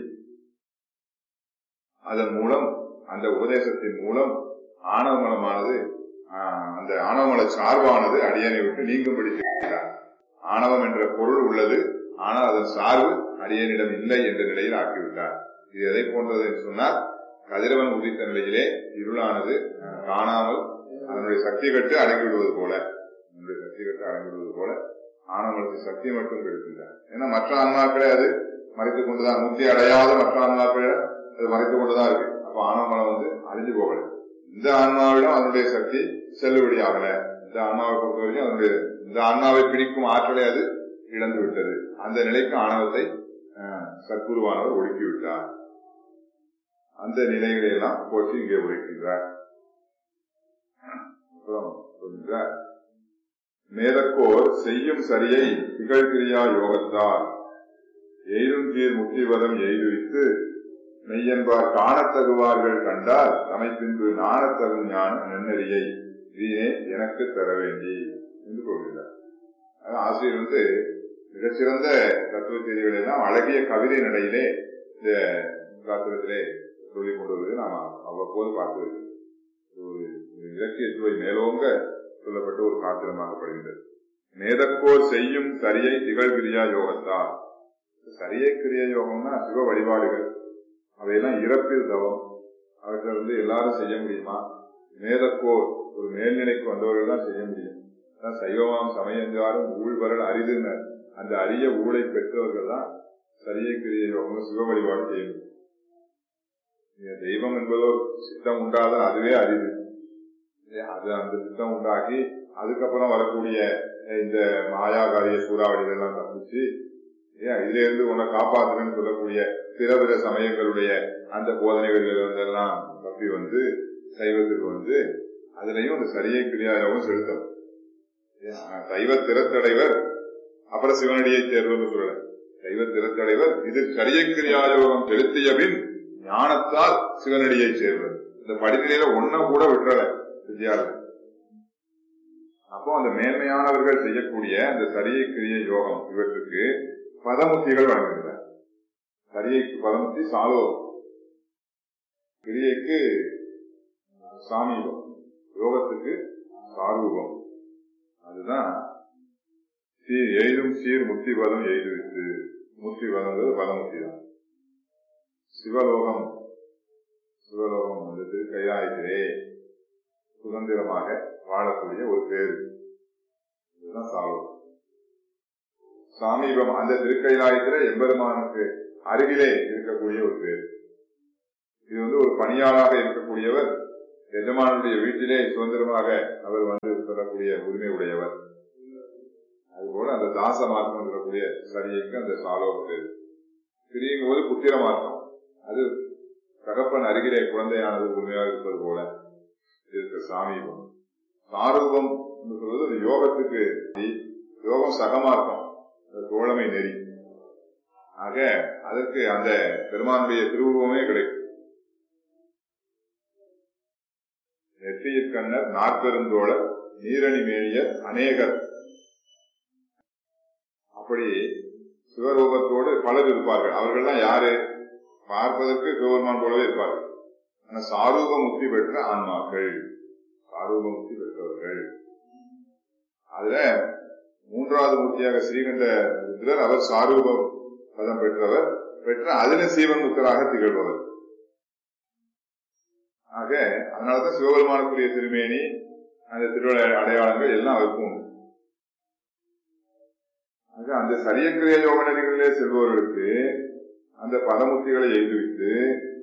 அதன் மூலம் அந்த உபதேசத்தின் மூலம் ஆணவமலமானது ஆஹ், அந்த ஆணவமல சார்பானது அடியனை விட்டு நீங்கும்படி செய்கிறார் ஆணவம் என்ற பொருள் உள்ளது ஆனால் அதன் சார்பு அடியனிடம் இல்லை என்ற நிலையில் ஆக்கிவிட்டார் இது எதை போன்றது என்று சொன்னால் கதிரவன் உதித்த நிலையிலே இருளானது ஆஹ், காணாமல் அதனுடைய சக்தி கட்டு அடங்கிவிடுவது போல அதனுடைய சக்தி கட்டு அடங்கிவிடுவது போல ஆணவத்தின் சக்தி மட்டும் கெடுக்கின்றார் ஏன்னா மற்ற ஆன்மாக்களே அது மறைத்துக் கொண்டுதான் முக்தி அடையாத மற்ற ஆன்மாக்களை அது மறைத்துக் கொண்டுதான் இருக்கு அப்ப ஆணவமலம் வந்து அழிஞ்சு போகல இந்த ஆன்மாவிடம் அதனுடைய சக்தி செல்லுபடி ஆகல இந்த ஆன்மாவை பொறுத்த வரைக்கும் அதனுடைய இந்த ஆன்மாவை பிடிக்கும் ஆற்றலை அது இழந்து விட்டது அந்த நிலைக்கு ஆணவத்தை அஹ், சத்குருவானவர் ஒடுக்கி விட்டார் அந்த நிலைகளை எல்லாம் போற்றி இங்கே உரைக்கின்றார் அப்புறம் சொல்கின்றார் மேலக்கோர் செய்யும் சரியை திகழ்கிரியா யோகத்தால் எய்தும் கீழ் முக்திவதம் எய்துவித்து மெய்யன்பார் காணத்தகுவார்கள் கண்டால் தமை பின்பு நாணத்தகும் ஞான நன்னெறியை வீணே எனக்கு தர வேண்டி என்று கொள்கிறார் அதாவது ஆசிரியர் வந்து மிகச்சிறந்த தத்துவ செய்திகளை எல்லாம் அழகிய கவிதை நடையிலே இந்த சாஸ்திரத்திலே சொல்லிக் கொண்டு வருவதை நாம் அவ்வப்போது பார்த்து வருகிறோம். ஒரு இலக்கிய சுவை மேலோங்க சொல்லப்பட்ட ஒரு சாத்திரமாகப்படுகின்றது மேதக்கோர் செய்யும் சரியை திகழ்கிரியா யோகத்தால் சரியை கிரியா யோகம்னா சிவ வழிபாடுகள் அவையெல்லாம் இறப்பில் தவம் அவற்றை வந்து எல்லாரும் செய்ய முடியுமா மேதக்கோர் ஒரு மேல்நிலைக்கு வந்தவர்கள் தான் செய்ய முடியும் அதான் சைவமாம் சமயஞ்சாரும் ஊழ்வரல் அரிதுன்னு அந்த அரிய ஊழை பெற்றவர்கள் தான் சரியை கிரிய யோகம் சிவ வழிபாடு செய்ய முடியும் இங்க தெய்வம் என்பதோ சித்தம் உண்டாதான் அதுவே அரிது இல்லையா? அது அந்த சித்தம் உண்டாக்கி அதுக்கப்புறம் வரக்கூடிய அஹ், இந்த மாயாகாரிய சூறாவளிகள் எல்லாம் தப்பிச்சு ஏன் இதுல இருந்து உன்னை காப்பாத்துறேன்னு சொல்லக்கூடிய பிற பிற சமயங்களுடைய அந்த போதனைகள் இருந்தெல்லாம் தப்பி வந்து சைவத்துக்கு வந்து அதுலயும் அந்த சரியை கிரியாயோகம் செலுத்தணும் ஏன், ஆஹ், சைவ திறத்தடைவர் அப்புறம் சிவனடியை சேர்வன்னு சொல்லல சைவ திறத்தடைவர் இது சரியை கிரியாயோகம் செலுத்திய பின் ஞானத்தால் சிவனடியை சேர்வது இந்த படிநிலையில ஒன்ன கூட விட்டுறல வித்யால அப்போ அந்த மேன்மையானவர்கள் செய்யக்கூடிய அந்த சரியை கிரிய யோகம் இவற்றுக்கு பதமுத்திகள் வழங்குகின்றன சரியைக்கு பதமுத்தி சாலோகம் கிரியைக்கு சாமீபம் யோகத்துக்கு சாரூபம் அதுதான் சீர் எய்தும் சீர் முக்தி பதம் எய்துவித்து முக்தி பதங்கிறது பதமுத்தி தான் சிவலோகம் சிவலோகம் வந்து திருக்கைலாயத்திலே சுதந்திரமாக வாழக்கூடிய ஒரு பேரு இதுதான் சாலோகம் சாமீபம் அந்த திருக்கைலாயத்துல எம்பெருமானுக்கு அருகிலே இருக்கக்கூடிய ஒரு பேர் இது வந்து ஒரு பணியாளாக இருக்கக்கூடியவர் எஜமானுடைய வீட்டிலே சுதந்திரமாக அவர் வந்து சொல்லக்கூடிய உரிமை உடையவர் அதுபோல அந்த தாச மார்க்கம் சொல்லக்கூடிய சரியைக்கு அந்த சாலோக பேர் பிரியும் போது புத்திர மார்க்கம் அது தகப்பன் அருகிலே குழந்தையானது உண்மையாக இருப்பது போல இருக்கு சாமீபம் சாரூபம் என்று சொல்வது அந்த யோகத்துக்கு யோகம் சகமார்க்கம் அந்த தோழமை நெறி ஆக அதற்கு அந்த பெருமானுடைய திருவுருவமே கிடைக்கும் நெற்றியிற் கண்ணர் நாற்பெருந்தோழர் நீரணி மேனியர் அநேகர் அப்படி சிவரூபத்தோடு பலர் இருப்பார்கள் அவர்கள்லாம் யாரு பார்ப்பதற்கு சிவபெருமான் போலவே இருப்பார்கள் ஆனா சாரூப முக்தி பெற்ற ஆன்மாக்கள் சாரூப முக்தி பெற்றவர்கள் அதுல மூன்றாவது மூர்த்தியாக ஸ்ரீகண்ட ருத்ரர் அவர் சாரூபம் பதம் பெற்றவர் பெற்ற அதில சீவன் முத்தராக திகழ்பவர் ஆக அதனாலதான் சிவபெருமானுக்குரிய திருமேனி அந்த திருவிழா அடையாளங்கள் எல்லாம் அவருக்கும் உண்டு ஆக அந்த சரியக்கிரிய யோக நெறிகளிலே செல்பவர்களுக்கு அந்த பதமுத்திகளை எய்துவித்து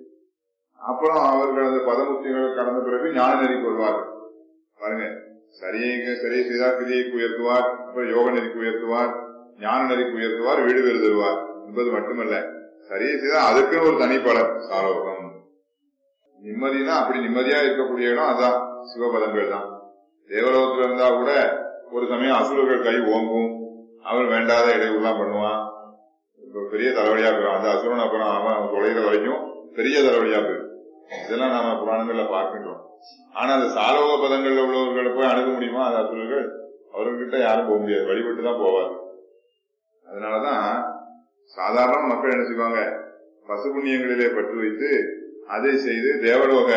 அப்புறம் அவர்கள் அந்த பதமுத்திகளை கடந்த பிறகு ஞான நெறிக்கு வருவார்கள் பாருங்க சரியை சரியை செய்தால் கிரியைக்கு உயர்த்துவார் அப்புறம் யோக நெறிக்கு உயர்த்துவார் ஞான நெறிக்கு உயர்த்துவார் வீடு பேர் தருவார் என்பது மட்டுமல்ல சரியை செய்தால் அதுக்குன்னு ஒரு தனி பலன் சாலோகம் நிம்மதினா அப்படி நிம்மதியா இருக்கக்கூடிய இடம் அதான் சிவபதங்கள் தான் தேவலோகத்துல இருந்தா கூட ஒரு சமயம் அசுரர்கள் கை ஓங்கும் அவன் வேண்டாத இடையூறுலாம் பண்ணுவான் இப்ப பெரிய தலைவலியா போயிடும் அந்த அசுரன் அப்புறம் அவன் தொலைகிற வரைக்கும் பெரிய தலைவலியா போயிடும் இதெல்லாம் நாம புராணங்கள்ல பார்க்கின்றோம் ஆனா அந்த சாலோக பதங்கள்ல உள்ளவர்களை போய் அணுக முடியுமா அந்த அசுரர்கள் அவர்கிட்ட யாரும் போக முடியாது வழிபட்டு தான் போவார் அதனாலதான் சாதாரண மக்கள் என்ன செய்வாங்க பசு புண்ணியங்களிலே பற்று வைத்து அதை செய்து தேவலோக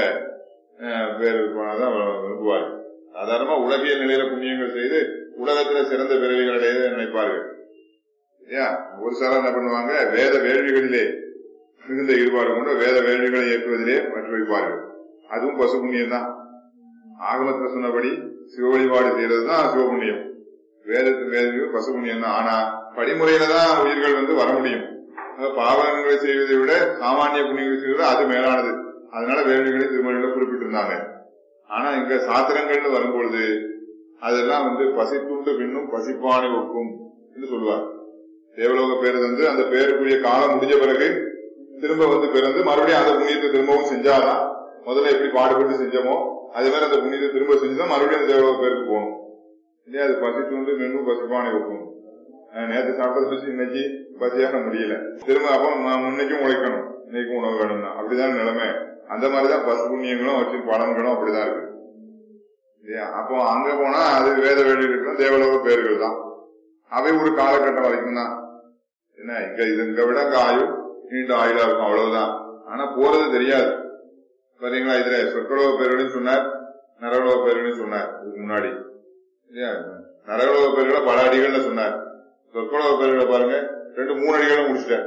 பேர் போனதான் விரும்புவார் சாதாரணமா உலகியல் நிலையில புண்ணியங்கள் செய்து உலகத்துல சிறந்த பிறவிகள் அடைய நினைப்பார்கள் ஏன் ஒரு சாரா என்ன பண்ணுவாங்க வேத வேள்விகளிலே மிகுந்த ஈடுபாடு கொண்டு வேத வேள்விகளை ஏற்றுவதிலே பற்று வைப்பார்கள் அதுவும் பசு புண்ணியம் தான் ஆகமத்துல சொன்னபடி சிவ வழிபாடு செய்யறது தான் சிவபுண்ணியம் வேதத்து வேத பசு புண்ணியம் தான் ஆனா படிமுறையில தான் உயிர்கள் வந்து வர முடியும் பாவங்களை செய்வதை விட சாமானிய புண்ணியங்களை செய்வது அது மேலானது அதனால வேள்விகளை திருமணில குறிப்பிட்டிருந்தாங்க ஆனா இங்க சாத்திரங்கள்னு வரும்பொழுது அதெல்லாம் வந்து பசி தூண்டு பின்னும் பசிப்பானை ஒக்கும் என்று சொல்லுவார் தேவலோக பேர் வந்து அந்த பேருக்குரிய காலம் முடிஞ்ச பிறகு திரும்ப வந்து பிறந்து மறுபடியும் அந்த புண்ணியத்தை திரும்பவும் செஞ்சாதான் முதல்ல எப்படி பாடுபட்டு செஞ்சோமோ அதே மாதிரி அந்த புண்ணியத்தை திரும்ப செஞ்சுதான் மறுபடியும் அந்த தேவலோக பேருக்கு போகணும் இல்லையா அது பசி தூண்டு மென்னும் பசிப்பானை ஒக்கும் நேற்று சாப்பிட்டது வச்சு இன்னைக்கு பசியாக முடியல திரும்ப அப்போ முன்னைக்கும் உழைக்கணும் இன்னைக்கும் உணவு வேணும்னா அப்படிதான் நிலைமை அந்த மாதிரிதான் பசு புண்ணியங்களும் வச்சு பலன்களும் அப்படிதான் இருக்கு இல்லையா அப்போ அங்க போனா அது வேத வேலை இருக்கிற தேவலோக பேர்கள் தான் அவை ஒரு காலகட்டம் வரைக்கும் தான் என்ன இங்க இது இங்க விட அங்க ஆயுள் நீண்ட ஆயுளா இருக்கும் அவ்வளவுதான் ஆனா போறது தெரியாது பாத்தீங்களா இதுல சொற்கலோக பேர்களையும் சொன்னார் நரலோக பேர்களையும் சொன்னார் இதுக்கு முன்னாடி இல்லையா நரலோக பேர்களை பல அடிகள்ல சொன்னார் சொற்கலோக பேர்களை பாருங்க ரெண்டு மூணு அடிகளும் முடிச்சிட்டார்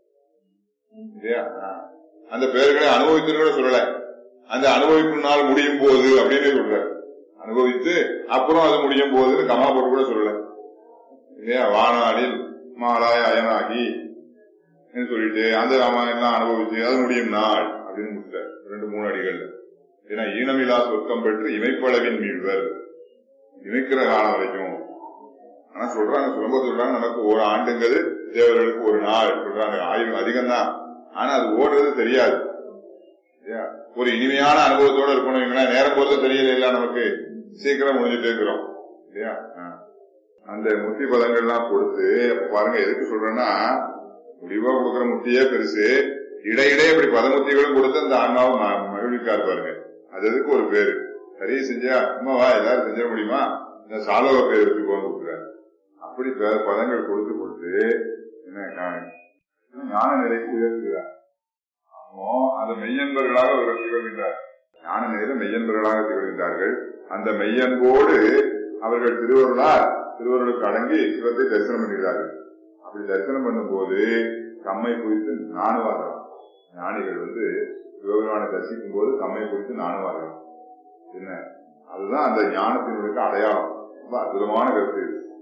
இல்லையா அந்த பேர்களை அனுபவித்து சொல்லல அந்த அனுபவிக்கும் நாள் முடியும் போது அப்படின்னு சொல்றாரு அனுபவித்து அப்புறம் அது முடியும் போதுன்னு கமா போட்டு கூட சொல்லல இல்லையா வானாடில் மாலாய் அயனாகி சொல்லிட்டு அந்த ராமாயணம் அனுபவிச்சு அது முடியும் நாள் அப்படின்னு முடிச்சார் ரெண்டு மூணு அடிகள் ஏன்னா ஈனமில்லா சொர்க்கம் பெற்று இமைப்பளவின் மீழ்வர் இமைக்கிற காலம் வரைக்கும் ஆனா சொல்றாங்க ரொம்ப சொல்றாங்க நமக்கு ஒரு ஆண்டுங்கிறது தேவர்களுக்கு ஒரு நாள் சொல்றாங்க ஆயுள் அதிகம் தான் ஆனா அது ஓடுறது தெரியாது ஒரு இனிமையான அனுபவத்தோட இருக்கணும் நேரம் போறது தெரியல இல்ல நமக்கு சீக்கிரம் முடிஞ்சுட்டே இருக்கிறோம் இல்லையா அந்த முத்தி பதங்கள்லாம் கொடுத்து பாருங்க எதுக்கு சொல்றேன்னா முடிவா கொடுக்குற முத்தியே பெருசு இடையிடையே இப்படி பதமுத்திகளும் கொடுத்து அந்த ஆன்மாவை மகிழ்விக்காரு பாருங்க அது எதுக்கு ஒரு பேரு சரியா செஞ்சா அம்மாவா எல்லாரும் செஞ்சிட முடியுமா இந்த சாலோக பேர் வச்சுக்கோன்னு கொடுக்குறாரு அப்படி பதங்கள் கொடுத்து கொடுத்து என்ன ஞான நிலைக்கு உயர்த்துகிறார் அப்போ அந்த மெய்யன்பர்களாக அவர்கள் திகழ்கின்றார் ஞான நிலையில மெய்யன்பர்களாக திகழ்கின்றார்கள் அந்த மெய்யன்போடு அவர்கள் திருவருளால் திருவருளுக்கு அடங்கி சிவத்தை தரிசனம் பண்ணுகிறார்கள் அப்படி தரிசனம் பண்ணும்போது தம்மை குறித்து நாணுவார்கள் ஞானிகள் வந்து சிவபெருமானை தரிசிக்கும் போது தம்மை குறித்து நாணுவார்கள் என்ன அதுதான் அந்த ஞானத்தினுடைய அடையாளம் ரொம்ப அற்புதமான கருத்து இது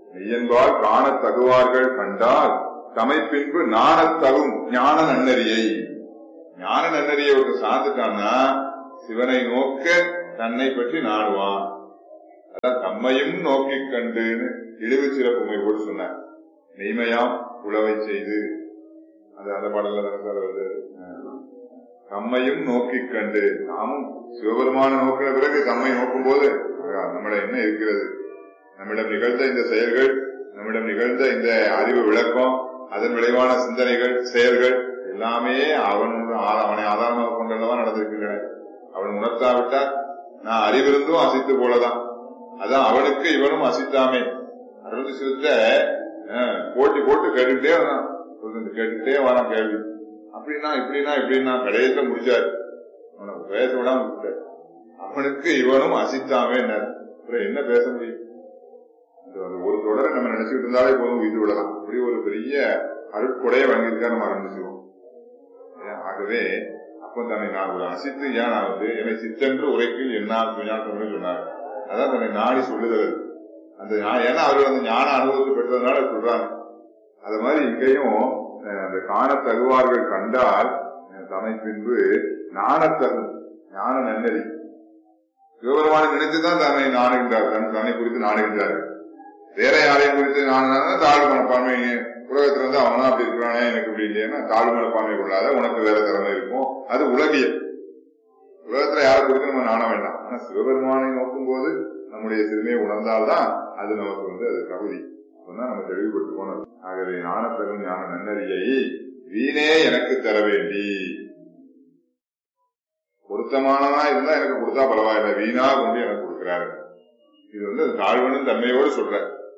மெய்யன்பால் காணத் தகுவார்கள் கண்டால் தமை பின்பு நாணத் தகும் ஞான நன்னறியை ஞான நன்னறியை ஒரு சார்ந்துட்டான்னா சிவனை நோக்க தன்னை பற்றி நாடுவான் அதான் தம்மையும் நோக்கிக் கண்டுன்னு இழிவு சிறப்புமை கூட சொன்னார் மெய்மையாம் உழவை செய்து அது அந்த பாடல்ல தானே சார் வருது தம்மையும் நோக்கிக் கண்டு நாமும் சிவபெருமான நோக்கின பிறகு தம்மை நோக்கும் போது நம்மிடம் என்ன இருக்கிறது நம்மிடம் நிகழ்ந்த இந்த செயல்கள் நம்மிடம் நிகழ்ந்த இந்த அறிவு விளக்கம் அதன் விளைவான சிந்தனைகள் செயல்கள் எல்லாமே அவன் அவனை ஆதாரமாக கொண்டல்லவா நடந்திருக்கின்றன அவன் உணர்த்தாவிட்டால் நான் அறிவிருந்தும் அசித்து போலதான் அதான் அவனுக்கு இவனும் அசித்தாமே அறுபது சிலத்துல போட்டி போட்டு கேட்டுக்கிட்டே வரான் கேட்டுக்கிட்டே வரான் கேள்வி அப்படின்னா இப்படின்னா இப்படின்னா கடைசியில முடிச்சாரு அவனை பேச விடாம விட்டாரு அவனுக்கு இவனும் அசித்தாமே அப்புறம் என்ன பேச முடியும் ஒரு தொடரை நம்ம நினைச்சுட்டு இருந்தாலே போதும் உயிர் விடலாம் அப்படி ஒரு பெரிய அருட்கொடையை வழங்கியிருக்கா நம்ம ஆரம்பிச்சிருவோம் ஆகவே அப்ப தன்னை நான் ஒரு அசித்து ஏன் நான் வந்து என்னை சித்தென்று உரைக்கில் என்னால் ஞானத்தமிழ் சொன்னார் அதான் தன்னை நாடி சொல்லுதல் அந்த ஏன்னா அவர்கள் அந்த ஞான அனுபவத்தை பெற்றதுனால சொல்றாங்க அது மாதிரி இங்கேயும் அந்த காண தகுவார்கள் கண்டால் தமை பின்பு நாணத்தகும் ஞான நன்னறி சிவபெருமானை நினைத்துதான் தன்னை நாணுகின்றார் தன் தன்னை குறித்து நாணுகின்றார்கள் வேற யாரையும் குறித்து நாணுனா தாழ்வு மனப்பான்மை உலகத்துல இருந்து அவனா அப்படி இருக்கிறானே எனக்கு இப்படி இல்லையா தாழ்வு மனப்பான்மை கொள்ளாத உனக்கு வேற திறமை இருக்கும் அது உலகியல் உலகத்துல யாரை குறித்து நம்ம நாண வேண்டாம் ஆனா சிவபெருமானை நோக்கும் போது நம்முடைய சிறுமையை உணர்ந்தால்தான் அது நமக்கு வந்து அது தகுதி அப்பதான் நம்ம தெளிவுபட்டு போனது ஆகவே ஞானத்தரும் ஞான நன்னறியை வீணே எனக்கு தர வேண்டி பொருத்தமானவனா இருந்தா எனக்கு கொடுத்தா பரவாயில்ல வீணா கொண்டு எனக்கு கொடுக்கிறாரு இது வந்து தாழ்வனும் தன்மையோடு சொல்ற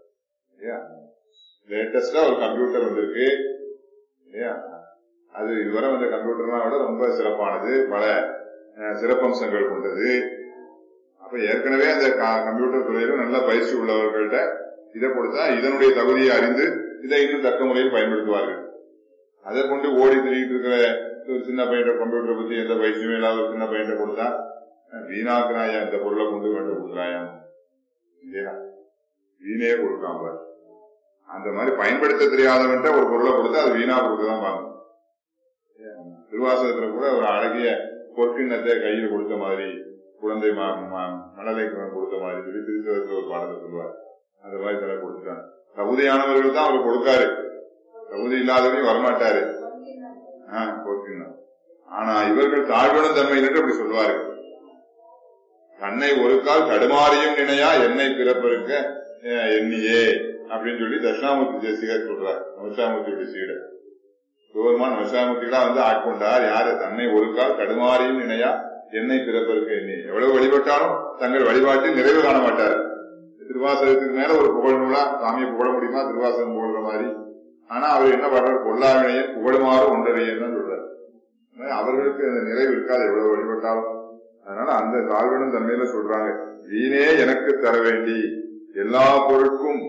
லேட்டஸ்டா ஒரு கம்ப்யூட்டர் வந்திருக்கு அது இதுவரை வந்த கம்ப்யூட்டர்லாம் விட ரொம்ப சிறப்பானது பல சிறப்பம்சங்கள் கொண்டது அப்ப ஏற்கனவே அந்த கம்ப்யூட்டர் துறையில நல்ல பயிற்சி உள்ளவர்கள்ட்ட இதை கொடுத்தா இதனுடைய தகுதியை அறிந்து இதை இன்னும் தக்க முறையில் பயன்படுத்துவார்கள் அதை கொண்டு ஓடி திரிகிட்டு இருக்கிற ஒரு சின்ன பையன் கம்ப்யூட்டரை பத்தி எந்த பயிற்சியுமே இல்லாத ஒரு சின்ன பையன் கொடுத்தா வீணாக்குறாயா இந்த பொருளை கொண்டு வேண்ட கொடுக்குறாயா இல்லையா வீணே கொடுக்காம அந்த மாதிரி பயன்படுத்த தெரியாதவன்ட்ட ஒரு பொருளை கொடுத்தா அது வீணா கொடுக்கதான் பாருங்க திருவாசகத்துல கூட ஒரு அழகிய பொற்கிண்ணத்தை கையில் கொடுத்த மாதிரி குழந்தை மணலை கொடுத்த மாதிரி சொல்லி திருச்சதத்துல ஒரு பாடத்தை சொல்லுவார் அந்த மாதிரி தலை கொடுத்துட்டாங்க தகுதியானவர்கள் தான் அவர் கொடுக்காரு தகுதி இல்லாதவரையும் வரமாட்டாரு பொற்கிண்ணம் ஆனா இவர்கள் தாழ்வனும் தன்மையினர் அப்படி சொல்லுவாரு தன்னை ஒரு கால் கடுமாறியும் நினையா என்னை பிறப்பிருக்க எண்ணியே அப்படின்னு சொல்லி தட்சிணாமூர்த்தி தேசிகர் சொல்றார் நவசாமூர்த்தியுடைய சீடர் சிவபெருமான் நவசாமூர்த்திகளா வந்து ஆட்கொண்டார் யாரு தன்னை ஒரு கால் கடுமாறியும் நினையா என்னை பிறப்பிருக்க எண்ணி எவ்வளவு வழிபட்டாலும் தங்கள் வழிபாட்டில் நிறைவு காண மாட்டார் திருவாசகத்துக்கு மேல ஒரு புகழ் நூலா சாமியை புகழ முடியுமா திருவாசகம் புகழ்ற மாதிரி ஆனா அவர் என்ன பண்றாரு பொல்லாவினையன் புகழுமாறு ஒன்றறியன்னு தான் சொல்றாரு அவர்களுக்கு அந்த நிறைவு இருக்காது எவ்வளவு வழிபட்டாலும் அதனால அந்த தாழ்வனும் தன்மையில சொல்றாங்க வீணே எனக்கு தர வேண்டி எல்லா பொருட்கும்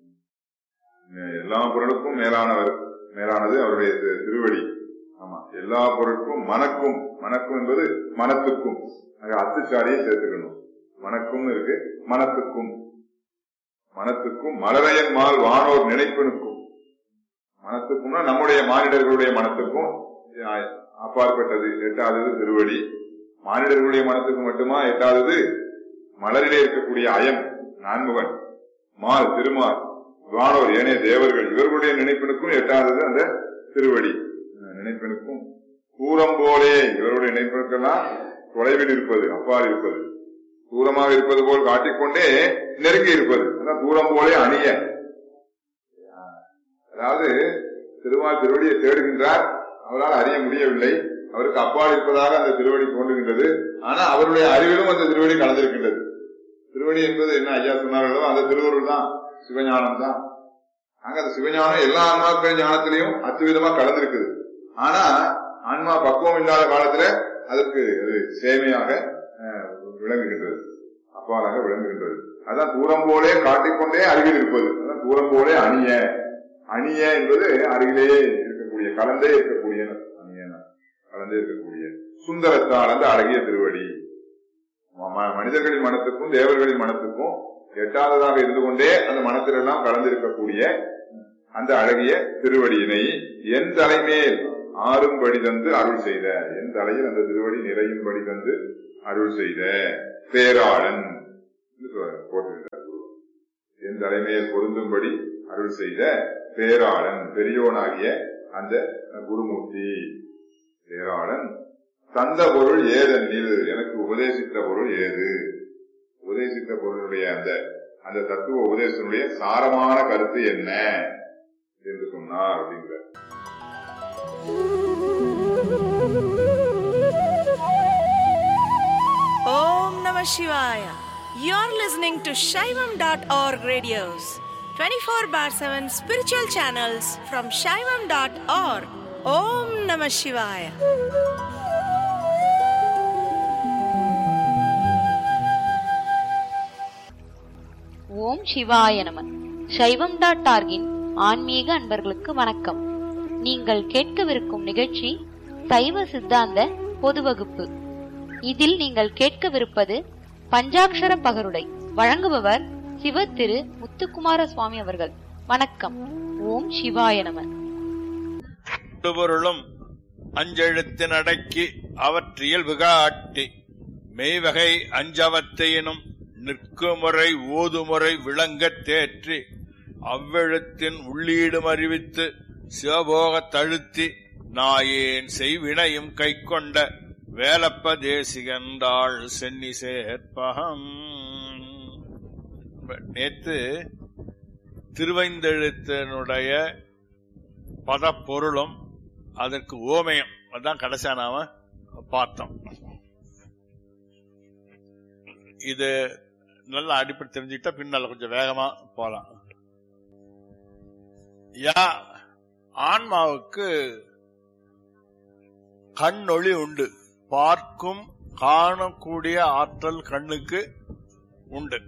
எல்லா பொருளுக்கும் மேலானவர் மேலானது அவருடைய திருவடி ஆமா எல்லா பொருட்கும் மனக்கும் மனக்கும் என்பது மனத்துக்கும் அத்துச்சாரியை சேர்த்துக்கணும் மனக்கும் இருக்கு மனத்துக்கும் மனத்துக்கும் மலரையன் மால் வானோர் நினைப்பனுக்கும் மனத்துக்கும்னா நம்முடைய மானிடர்களுடைய மனத்துக்கும் அப்பாற்பட்டது எட்டாவது திருவடி மானிடர்களுடைய மனத்துக்கு மட்டுமா எட்டாவது மலரிலே இருக்கக்கூடிய அயம் நான்முகன் மால் திருமால் வானோர் ஏனைய தேவர்கள் இவர்களுடைய நினைப்பினுக்கும் எட்டாவது அந்த திருவடி நினைப்பினுக்கும் தூரம் போலே இவருடைய நினைப்பினுக்கெல்லாம் தொலைவில் இருப்பது அப்பால் இருப்பது தூரமாக இருப்பது போல் காட்டிக்கொண்டே நெருங்கி இருப்பது தூரம் போலே அணிய அதாவது திருமால் திருவடியை தேடுகின்றார் அவரால் அறிய முடியவில்லை அவருக்கு அப்பால் இருப்பதாக அந்த திருவடி தோன்றுகின்றது ஆனா அவருடைய அறிவிலும் அந்த திருவடி கலந்திருக்கின்றது திருவடி என்பது என்ன ஐயா சொன்னார்களோ அந்த திருவருள் தான் சிவஞானம் தான் அங்க அந்த சிவஞானம் எல்லா ஆன்மாக்கள் ஞானத்திலையும் அத்துவிதமா கலந்திருக்குது ஆனா ஆன்மா பக்குவம் இல்லாத காலத்துல அதற்கு அது சேமையாக விளங்குகின்றது அப்பாலாக விளங்குகின்றது அதான் தூரம் போலே காட்டிக்கொண்டே அருகில் இருப்பது அதான் தூரம் போலே அணிய அணிய என்பது அருகிலேயே இருக்கக்கூடிய கலந்தே இருக்கக்கூடிய அணிய கலந்தே இருக்கக்கூடிய சுந்தரத்தால் அந்த அழகிய திருவடி மனிதர்களின் மனத்துக்கும் தேவர்களின் மனத்துக்கும் எட்டாததாக இருந்து கொண்டே அந்த மனத்திலெல்லாம் கலந்திருக்கக்கூடிய அந்த அழகிய திருவடியினை என் தலைமேல் ஆறும்படி தந்து அருள் செய்த என் தலையில் அந்த திருவடி நிறையும்படி தந்து அருள் செய்த பேராளன் என்று சொ- போட்டிருக்கிறார் குரு. என் தலைமையில் பொருந்தும்படி அருள் செய்த பேராளன் பெரியோனாகிய அந்த குருமூர்த்தி பேராளன் தந்த பொருள் ஏதெனில் எனக்கு உபதேசித்த பொருள் ஏது உபதேசித்த பொருளுடைய அந்த அந்த தத்துவ உபதேசத்தினுடைய சாரமான கருத்து என்ன என்று சொன்னார் அப்படிங்கிற Om Namah Shivaya. You're listening to Shaivam.org radios, 24 bar 7 spiritual channels from Shaivam.org. Om Namah Shivaya. ஓம் சிவாய நம சைவம் டாட் டார்கின் ஆன்மீக அன்பர்களுக்கு வணக்கம் நீங்கள் கேட்கவிருக்கும் நிகழ்ச்சி சைவ சித்தாந்த பொது வகுப்பு இதில் நீங்கள் கேட்கவிருப்பது பஞ்சாக்ஷர பகருடை வழங்குபவர் சிவ திரு முத்துக்குமார சுவாமி அவர்கள் வணக்கம் ஓம் சிவாய நம பொருளும் அஞ்செழுத்தின் அடக்கி அவற்றியல்பு காட்டி மெய்வகை அஞ்சவத்தையினும் நிற்குமுறை ஓதுமுறை விளங்கத் தேற்றி அவ்வெழுத்தின் உள்ளீடும் அறிவித்து சிவபோகத் தழுத்தி நாயேன் செய்வினையும் கைக்கொண்ட வேலப்ப தேசிகந்தாள் சென்னி சேர்ப்பகம் நேத்து திருவைந்தெழுத்தினுடைய பதப்பொருளும் அதற்கு ஓமயம் அதான் கடைசியா நாம பார்த்தோம் இது நல்ல அடிப்படை தெரிஞ்சுக்கிட்டா பின்னால கொஞ்சம் வேகமா போலாம் யா ஆன்மாவுக்கு கண்ணொளி உண்டு பார்க்கும் காணக்கூடிய ஆற்றல் கண்ணுக்கு உண்டு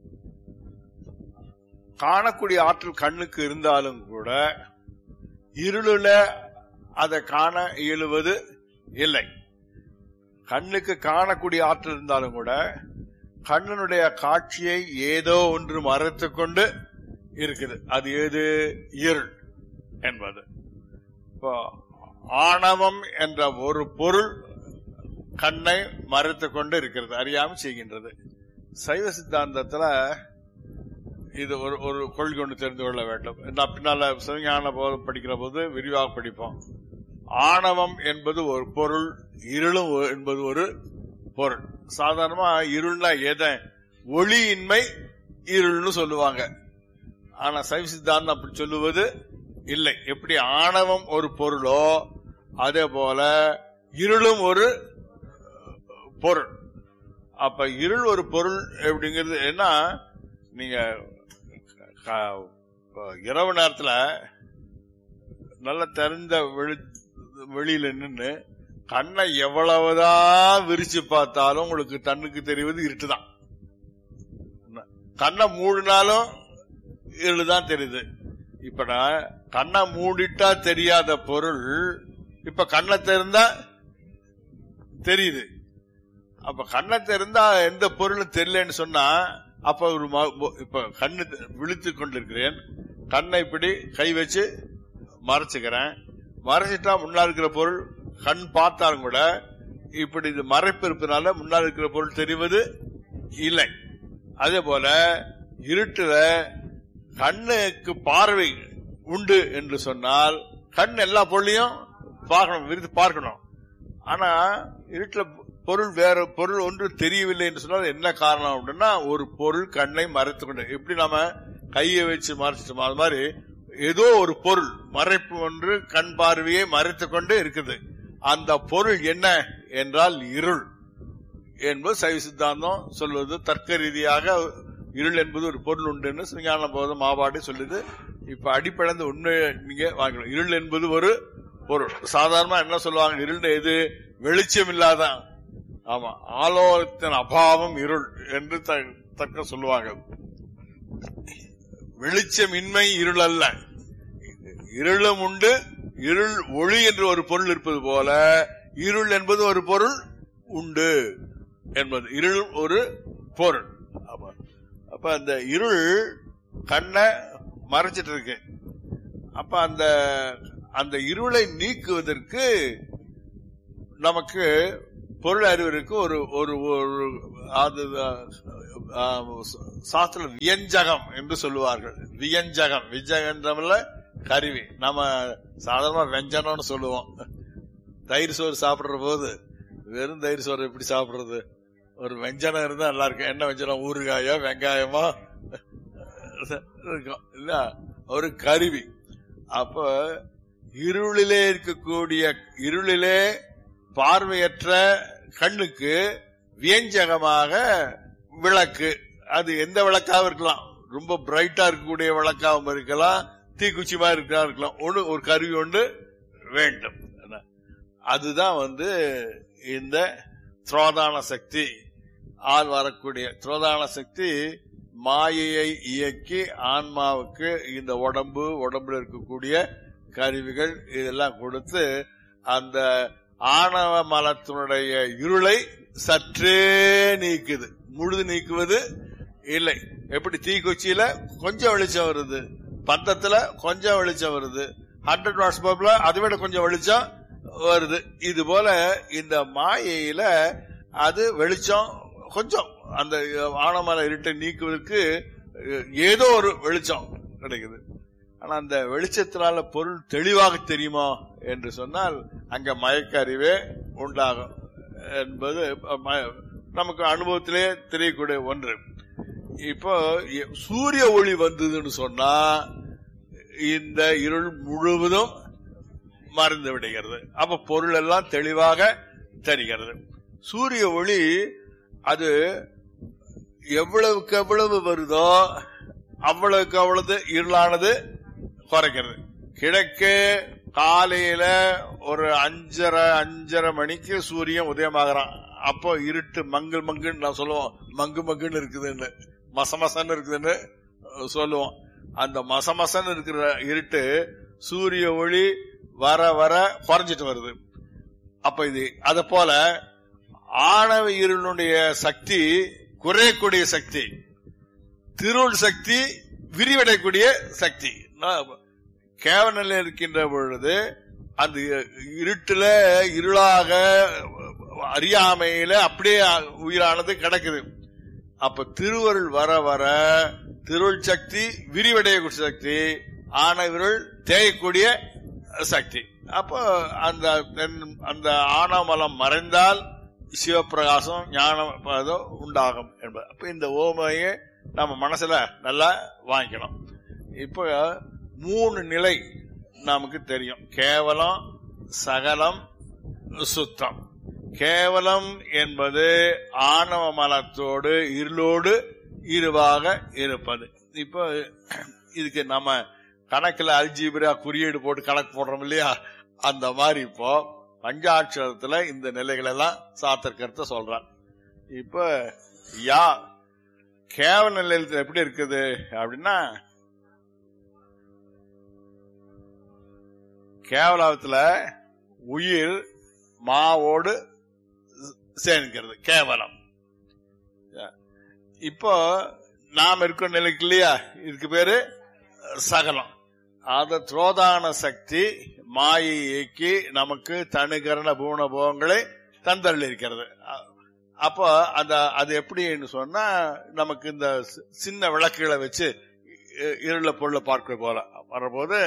காணக்கூடிய ஆற்றல் கண்ணுக்கு இருந்தாலும் கூட இருளுல அதை காண இயலுவது இல்லை கண்ணுக்கு காணக்கூடிய ஆற்றல் இருந்தாலும் கூட கண்ணனுடைய காட்சியை ஏதோ ஒன்று மறைத்து கொண்டு இருக்குது அது ஏது இருள் என்பது இப்போ ஆணவம் என்ற ஒரு பொருள் கண்ணை மறைத்து கொண்டு இருக்கிறது அறியாமல் செய்கின்றது சைவ சித்தாந்தத்துல இது ஒரு ஒரு கொள்கை ஒன்று தெரிந்து கொள்ள வேண்டும் நான் பின்னால சிவஞான போது படிக்கிற போது விரிவாக படிப்போம் ஆணவம் என்பது ஒரு பொருள் இருளும் ஒ- என்பது ஒரு பொருள் சாதாரணமா இருள்னா எதை ஒளியின்மை இருள்னு சொல்லுவாங்க ஆனா சைவ சித்தாந்தம் அப்படி சொல்லுவது இல்லை எப்படி ஆணவம் ஒரு பொருளோ அதே போல இருளும் ஒரு பொருள் அப்ப இருள் ஒரு பொருள் அப்படிங்கிறது என்ன நீங்க க- இப்ப இரவு நேரத்துல நல்ல தெரிந்த வெளி வெளியில நின்னு கண்ணை எவ்வளவுதான் விரிச்சு பார்த்தாலும் உங்களுக்கு கண்ணுக்கு தெரிவது இருட்டுதான் கண்ணை மூடினாலும் இருளுதான் தெரியுது இப்ப நான் கண்ணை மூடிட்டா தெரியாத பொருள் இப்ப கண்ணை திறந்தா தெரியுது அப்ப கண்ணை திறந்தா எந்த பொருளும் தெரியலன்னு சொன்னா அப்ப ஒரு ம- மொ- இப்ப கண்ணு த- விழித்துக் கொண்டிருக்கிறேன் கண்ணை இப்படி கை வச்சு மறைச்சுக்கிறேன் மறைச்சிட்டா முன்னால் இருக்கிற பொருள் கண் பார்த்தாலும் கூட இப்படி இது மறைப்பு இருப்பதனால முன்னால் இருக்கிற பொருள் தெரிவது இல்லை அதே போல இருட்டுல கண்ணுக்கு பார்வை உண்டு என்று சொன்னால் கண் எல்லா பொருளையும் பார்க்கணும் விரித்து பார்க்கணும் ஆனா இருட்டுல பொருள் வேற பொருள் ஒன்று தெரியவில்லை என்று சொன்னால் என்ன காரணம் அப்படின்னா ஒரு பொருள் கண்ணை மறைத்து கொண்டு எப்படி நாம கையை வச்சு மறைச்சிட்டோம் அது மாதிரி ஏதோ ஒரு பொருள் மறைப்பு ஒன்று கண் பார்வையை மறைத்து கொண்டு இருக்குது அந்த பொருள் என்ன என்றால் இருள் என்பது சைவ சித்தாந்தம் சொல்வது தர்க்க ரீதியாக இருள் என்பது ஒரு பொருள் உண்டுன்னு சுஞான போத மாபாடு சொல்லுது இப்ப அடிப்படைந்த உண்மையை நீங்க வாங்கணும் இருள் என்பது ஒரு பொருள் சாதாரணமா என்ன சொல்லுவாங்க இருள் எது வெளிச்சம் இல்லாத ஆமா ஆலோகத்தின் அபாவம் இருள் என்று த- தக்க சொல்லுவாங்க வெளிச்சமின்மை இருள் அல்ல இருளும் உண்டு இருள் ஒளி என்று ஒரு பொருள் இருப்பது போல இருள் என்பது ஒரு பொருள் உண்டு என்பது இருள் ஒரு பொருள் ஆமா. அப்ப அந்த இருள் கண்ணை மறைச்சிட்டு இருக்கு அப்ப அந்த அந்த இருளை நீக்குவதற்கு நமக்கு பொருள் அறிவதற்கு ஒரு ஒரு ஒரு அது சாஸ்திர வியஞ்சகம் என்று சொல்லுவார்கள் வியஞ்சகம் வியஞ்சகம்ல கருவி நம்ம சாதாரண வெஞ்சனம்னு சொல்லுவோம் தயிர் சோறு சாப்பிடுற போது வெறும் தயிர் சோறு எப்படி சாப்பிடுறது ஒரு வெஞ்சனம் இருந்தா நல்லா இருக்கும் என்ன வெஞ்சனம் ஊறுகாயோ வெங்காயமோ இருக்கும் இல்ல ஒரு கருவி அப்ப இருளிலே இருக்கக்கூடிய இருளிலே பார்வையற்ற கண்ணுக்கு வியஞ்சகமாக விளக்கு அது எந்த விளக்காவும் இருக்கலாம் ரொம்ப பிரைட்டா இருக்கக்கூடிய விளக்காவும் இருக்கலாம் தீக்குச்சி மாதிரி இருக்கா இருக்கலாம் ஒண்ணு ஒரு கருவி ஒன்று வேண்டும் அதுதான் வந்து இந்த திரோதான சக்தி ஆள் வரக்கூடிய திரோதான சக்தி மாயையை இயக்கி ஆன்மாவுக்கு இந்த உடம்பு உடம்புல இருக்கக்கூடிய கருவிகள் இதெல்லாம் கொடுத்து அந்த ஆணவ மலத்தினுடைய இருளை சற்றே நீக்குது முழுது நீக்குவது இல்லை எப்படி தீக்குச்சியில கொஞ்சம் வெளிச்சம் வருது பந்தத்துல கொஞ்சம் வெளிச்சம் வருது ஹண்ட்ரட் வாட்ஸ் பல்ப்ல அதை விட கொஞ்சம் வெளிச்சம் வருது இது போல இந்த மாயையில அது வெளிச்சம் கொஞ்சம் அந்த ஆனமல இருட்டை நீக்குவதற்கு ஏதோ ஒரு வெளிச்சம் கிடைக்குது ஆனா அந்த வெளிச்சத்தினால பொருள் தெளிவாக தெரியுமா என்று சொன்னால் அங்க மயக்க அறிவே உண்டாகும் என்பது நமக்கு அனுபவத்திலே தெரியக்கூடிய ஒன்று இப்போ சூரிய ஒளி வந்ததுன்னு சொன்னா இந்த இருள் முழுவதும் மறைந்து விடுகிறது அப்ப பொருள் எல்லாம் தெளிவாக தெரிகிறது சூரிய ஒளி அது எவ்வளவுக்கு எவ்வளவு வருதோ அவ்வளவுக்கு அவ்வளவு இருளானது குறைக்கிறது கிழக்கு காலையில ஒரு அஞ்சரை அஞ்சரை மணிக்கு சூரியன் உதயமாகறான் அப்போ இருட்டு மங்கு மங்குன்னு நான் சொல்லுவோம் மங்கு மங்குன்னு இருக்குதுன்னு மசமசன்னு இருக்குதுன்னு சொல்லுவோம் அந்த மசமசன்னு இருக்கிற இருட்டு சூரிய ஒளி வர வர குறைஞ்சிட்டு வருது அப்ப இது அத போல ஆணவ இருளுடைய சக்தி குறையக்கூடிய சக்தி திருள் சக்தி விரிவடையக்கூடிய சக்தி கேவனில் இருக்கின்ற பொழுது அந்த இருட்டுல இருளாக அறியாமையில அப்படியே உயிரானது கிடக்குது அப்ப திருவருள் வர வர திருள் சக்தி விரிவடையக்கூடிய சக்தி ஆனவிருள் தேயக்கூடிய சக்தி அப்போ அந்த அந்த ஆனமலம் மறைந்தால் சிவப்பிரகாசம் ஞானம் உண்டாகும் என்பது அப்ப இந்த ஓமையை நம்ம மனசுல நல்லா வாங்கிக்கணும் இப்போ மூணு நிலை நமக்கு தெரியும் கேவலம் சகலம் சுத்தம் கேவலம் என்பது ஆணவ மலத்தோடு இருளோடு இருவாக இருப்பது இப்போ இதுக்கு நம்ம கணக்குல அல்ஜீபிரா குறியீடு போட்டு கணக்கு போடுறோம் இல்லையா அந்த மாதிரி இப்போ பஞ்சாட்சரத்துல இந்த நிலைகள் எல்லாம் சாத்திருக்கிறத சொல்றான் இப்ப யா கேவல நிலையத்தில் எப்படி இருக்குது அப்படின்னா கேவலத்துல உயிர் மாவோடு சேர்க்கிறது கேவலம் இப்போ நாம் இருக்கிற நிலைக்கு இல்லையா இதுக்கு பேரு சகலம் அத துரோதான சக்தி மாயை இயக்கி நமக்கு தனுகரண பூண போகங்களை தந்தரில் இருக்கிறது அப்போ அந்த அது எப்படின்னு சொன்னா நமக்கு இந்த சின்ன விளக்குகளை வச்சு இருள பொருளை பார்க்கிற போல வரபோது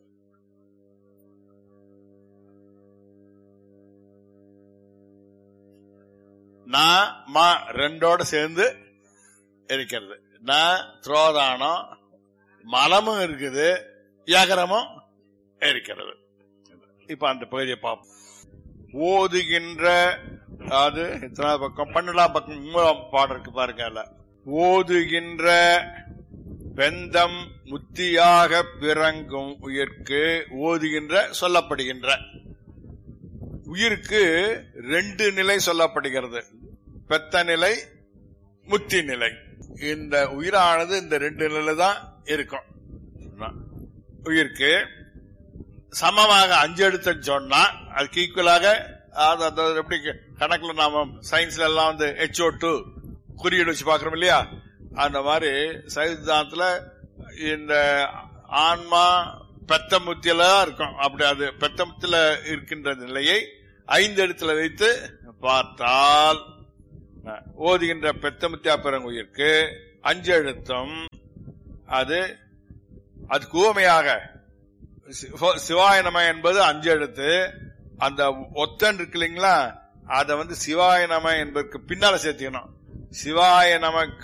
நான் மா ரெண்டோட சேர்ந்து இருக்கிறது நான் துரோதானம் மலமும் இருக்குது யகரமும் இருக்கிறது இப்ப அந்த பகுதியை பார்ப்போம் ஓதுகின்ற அது எத்தனை பக்கம் பன்னெண்டாம் பக்கம் மூலம் பாடலுக்கு பாருங்க அதுல. ஓதுகின்ற பெந்தம் முத்தியாக பிறங்கும் உயிர்க்கு ஓதுகின்ற சொல்லப்படுகின்ற உயிருக்கு ரெண்டு நிலை சொல்லப்படுகிறது பெத்த நிலை முத்தி நிலை இந்த உயிரானது இந்த ரெண்டு நிலை தான் இருக்கும் உயிருக்கு சமமாக அஞ்சு எடுத்துன்னு சொன்னா அதுக்கு ஈக்குவலாக அது அந்த எப்படி கணக்குல நாம சயின்ஸ்ல எல்லாம் வந்து ஹெச்ஓ டூ குறியீடு வச்சு பாக்குறோம் இல்லையா அந்த மாதிரி சைவ சித்தாந்தத்துல இந்த ஆன்மா பெத்தமுத்தில தான் இருக்கும் அப்படி அது பெத்தமுத்தில இருக்கின்ற நிலையை ஐந்து இடத்துல வைத்து பார்த்தால் அஹ், ஓதுகின்ற பெத்தமுத்தியா பெருங்குயிருக்கு அஞ்சு எழுத்தும் அது அது கூவமையாக சிவ- சிவாய நம என்பது அஞ்சு எழுத்து அந்த ஒத்தன் இருக்கு இல்லைங்களா அதை வந்து சிவாய நம என்பதற்கு பின்னால சேர்த்துக்கணும் சிவாய நமக்கு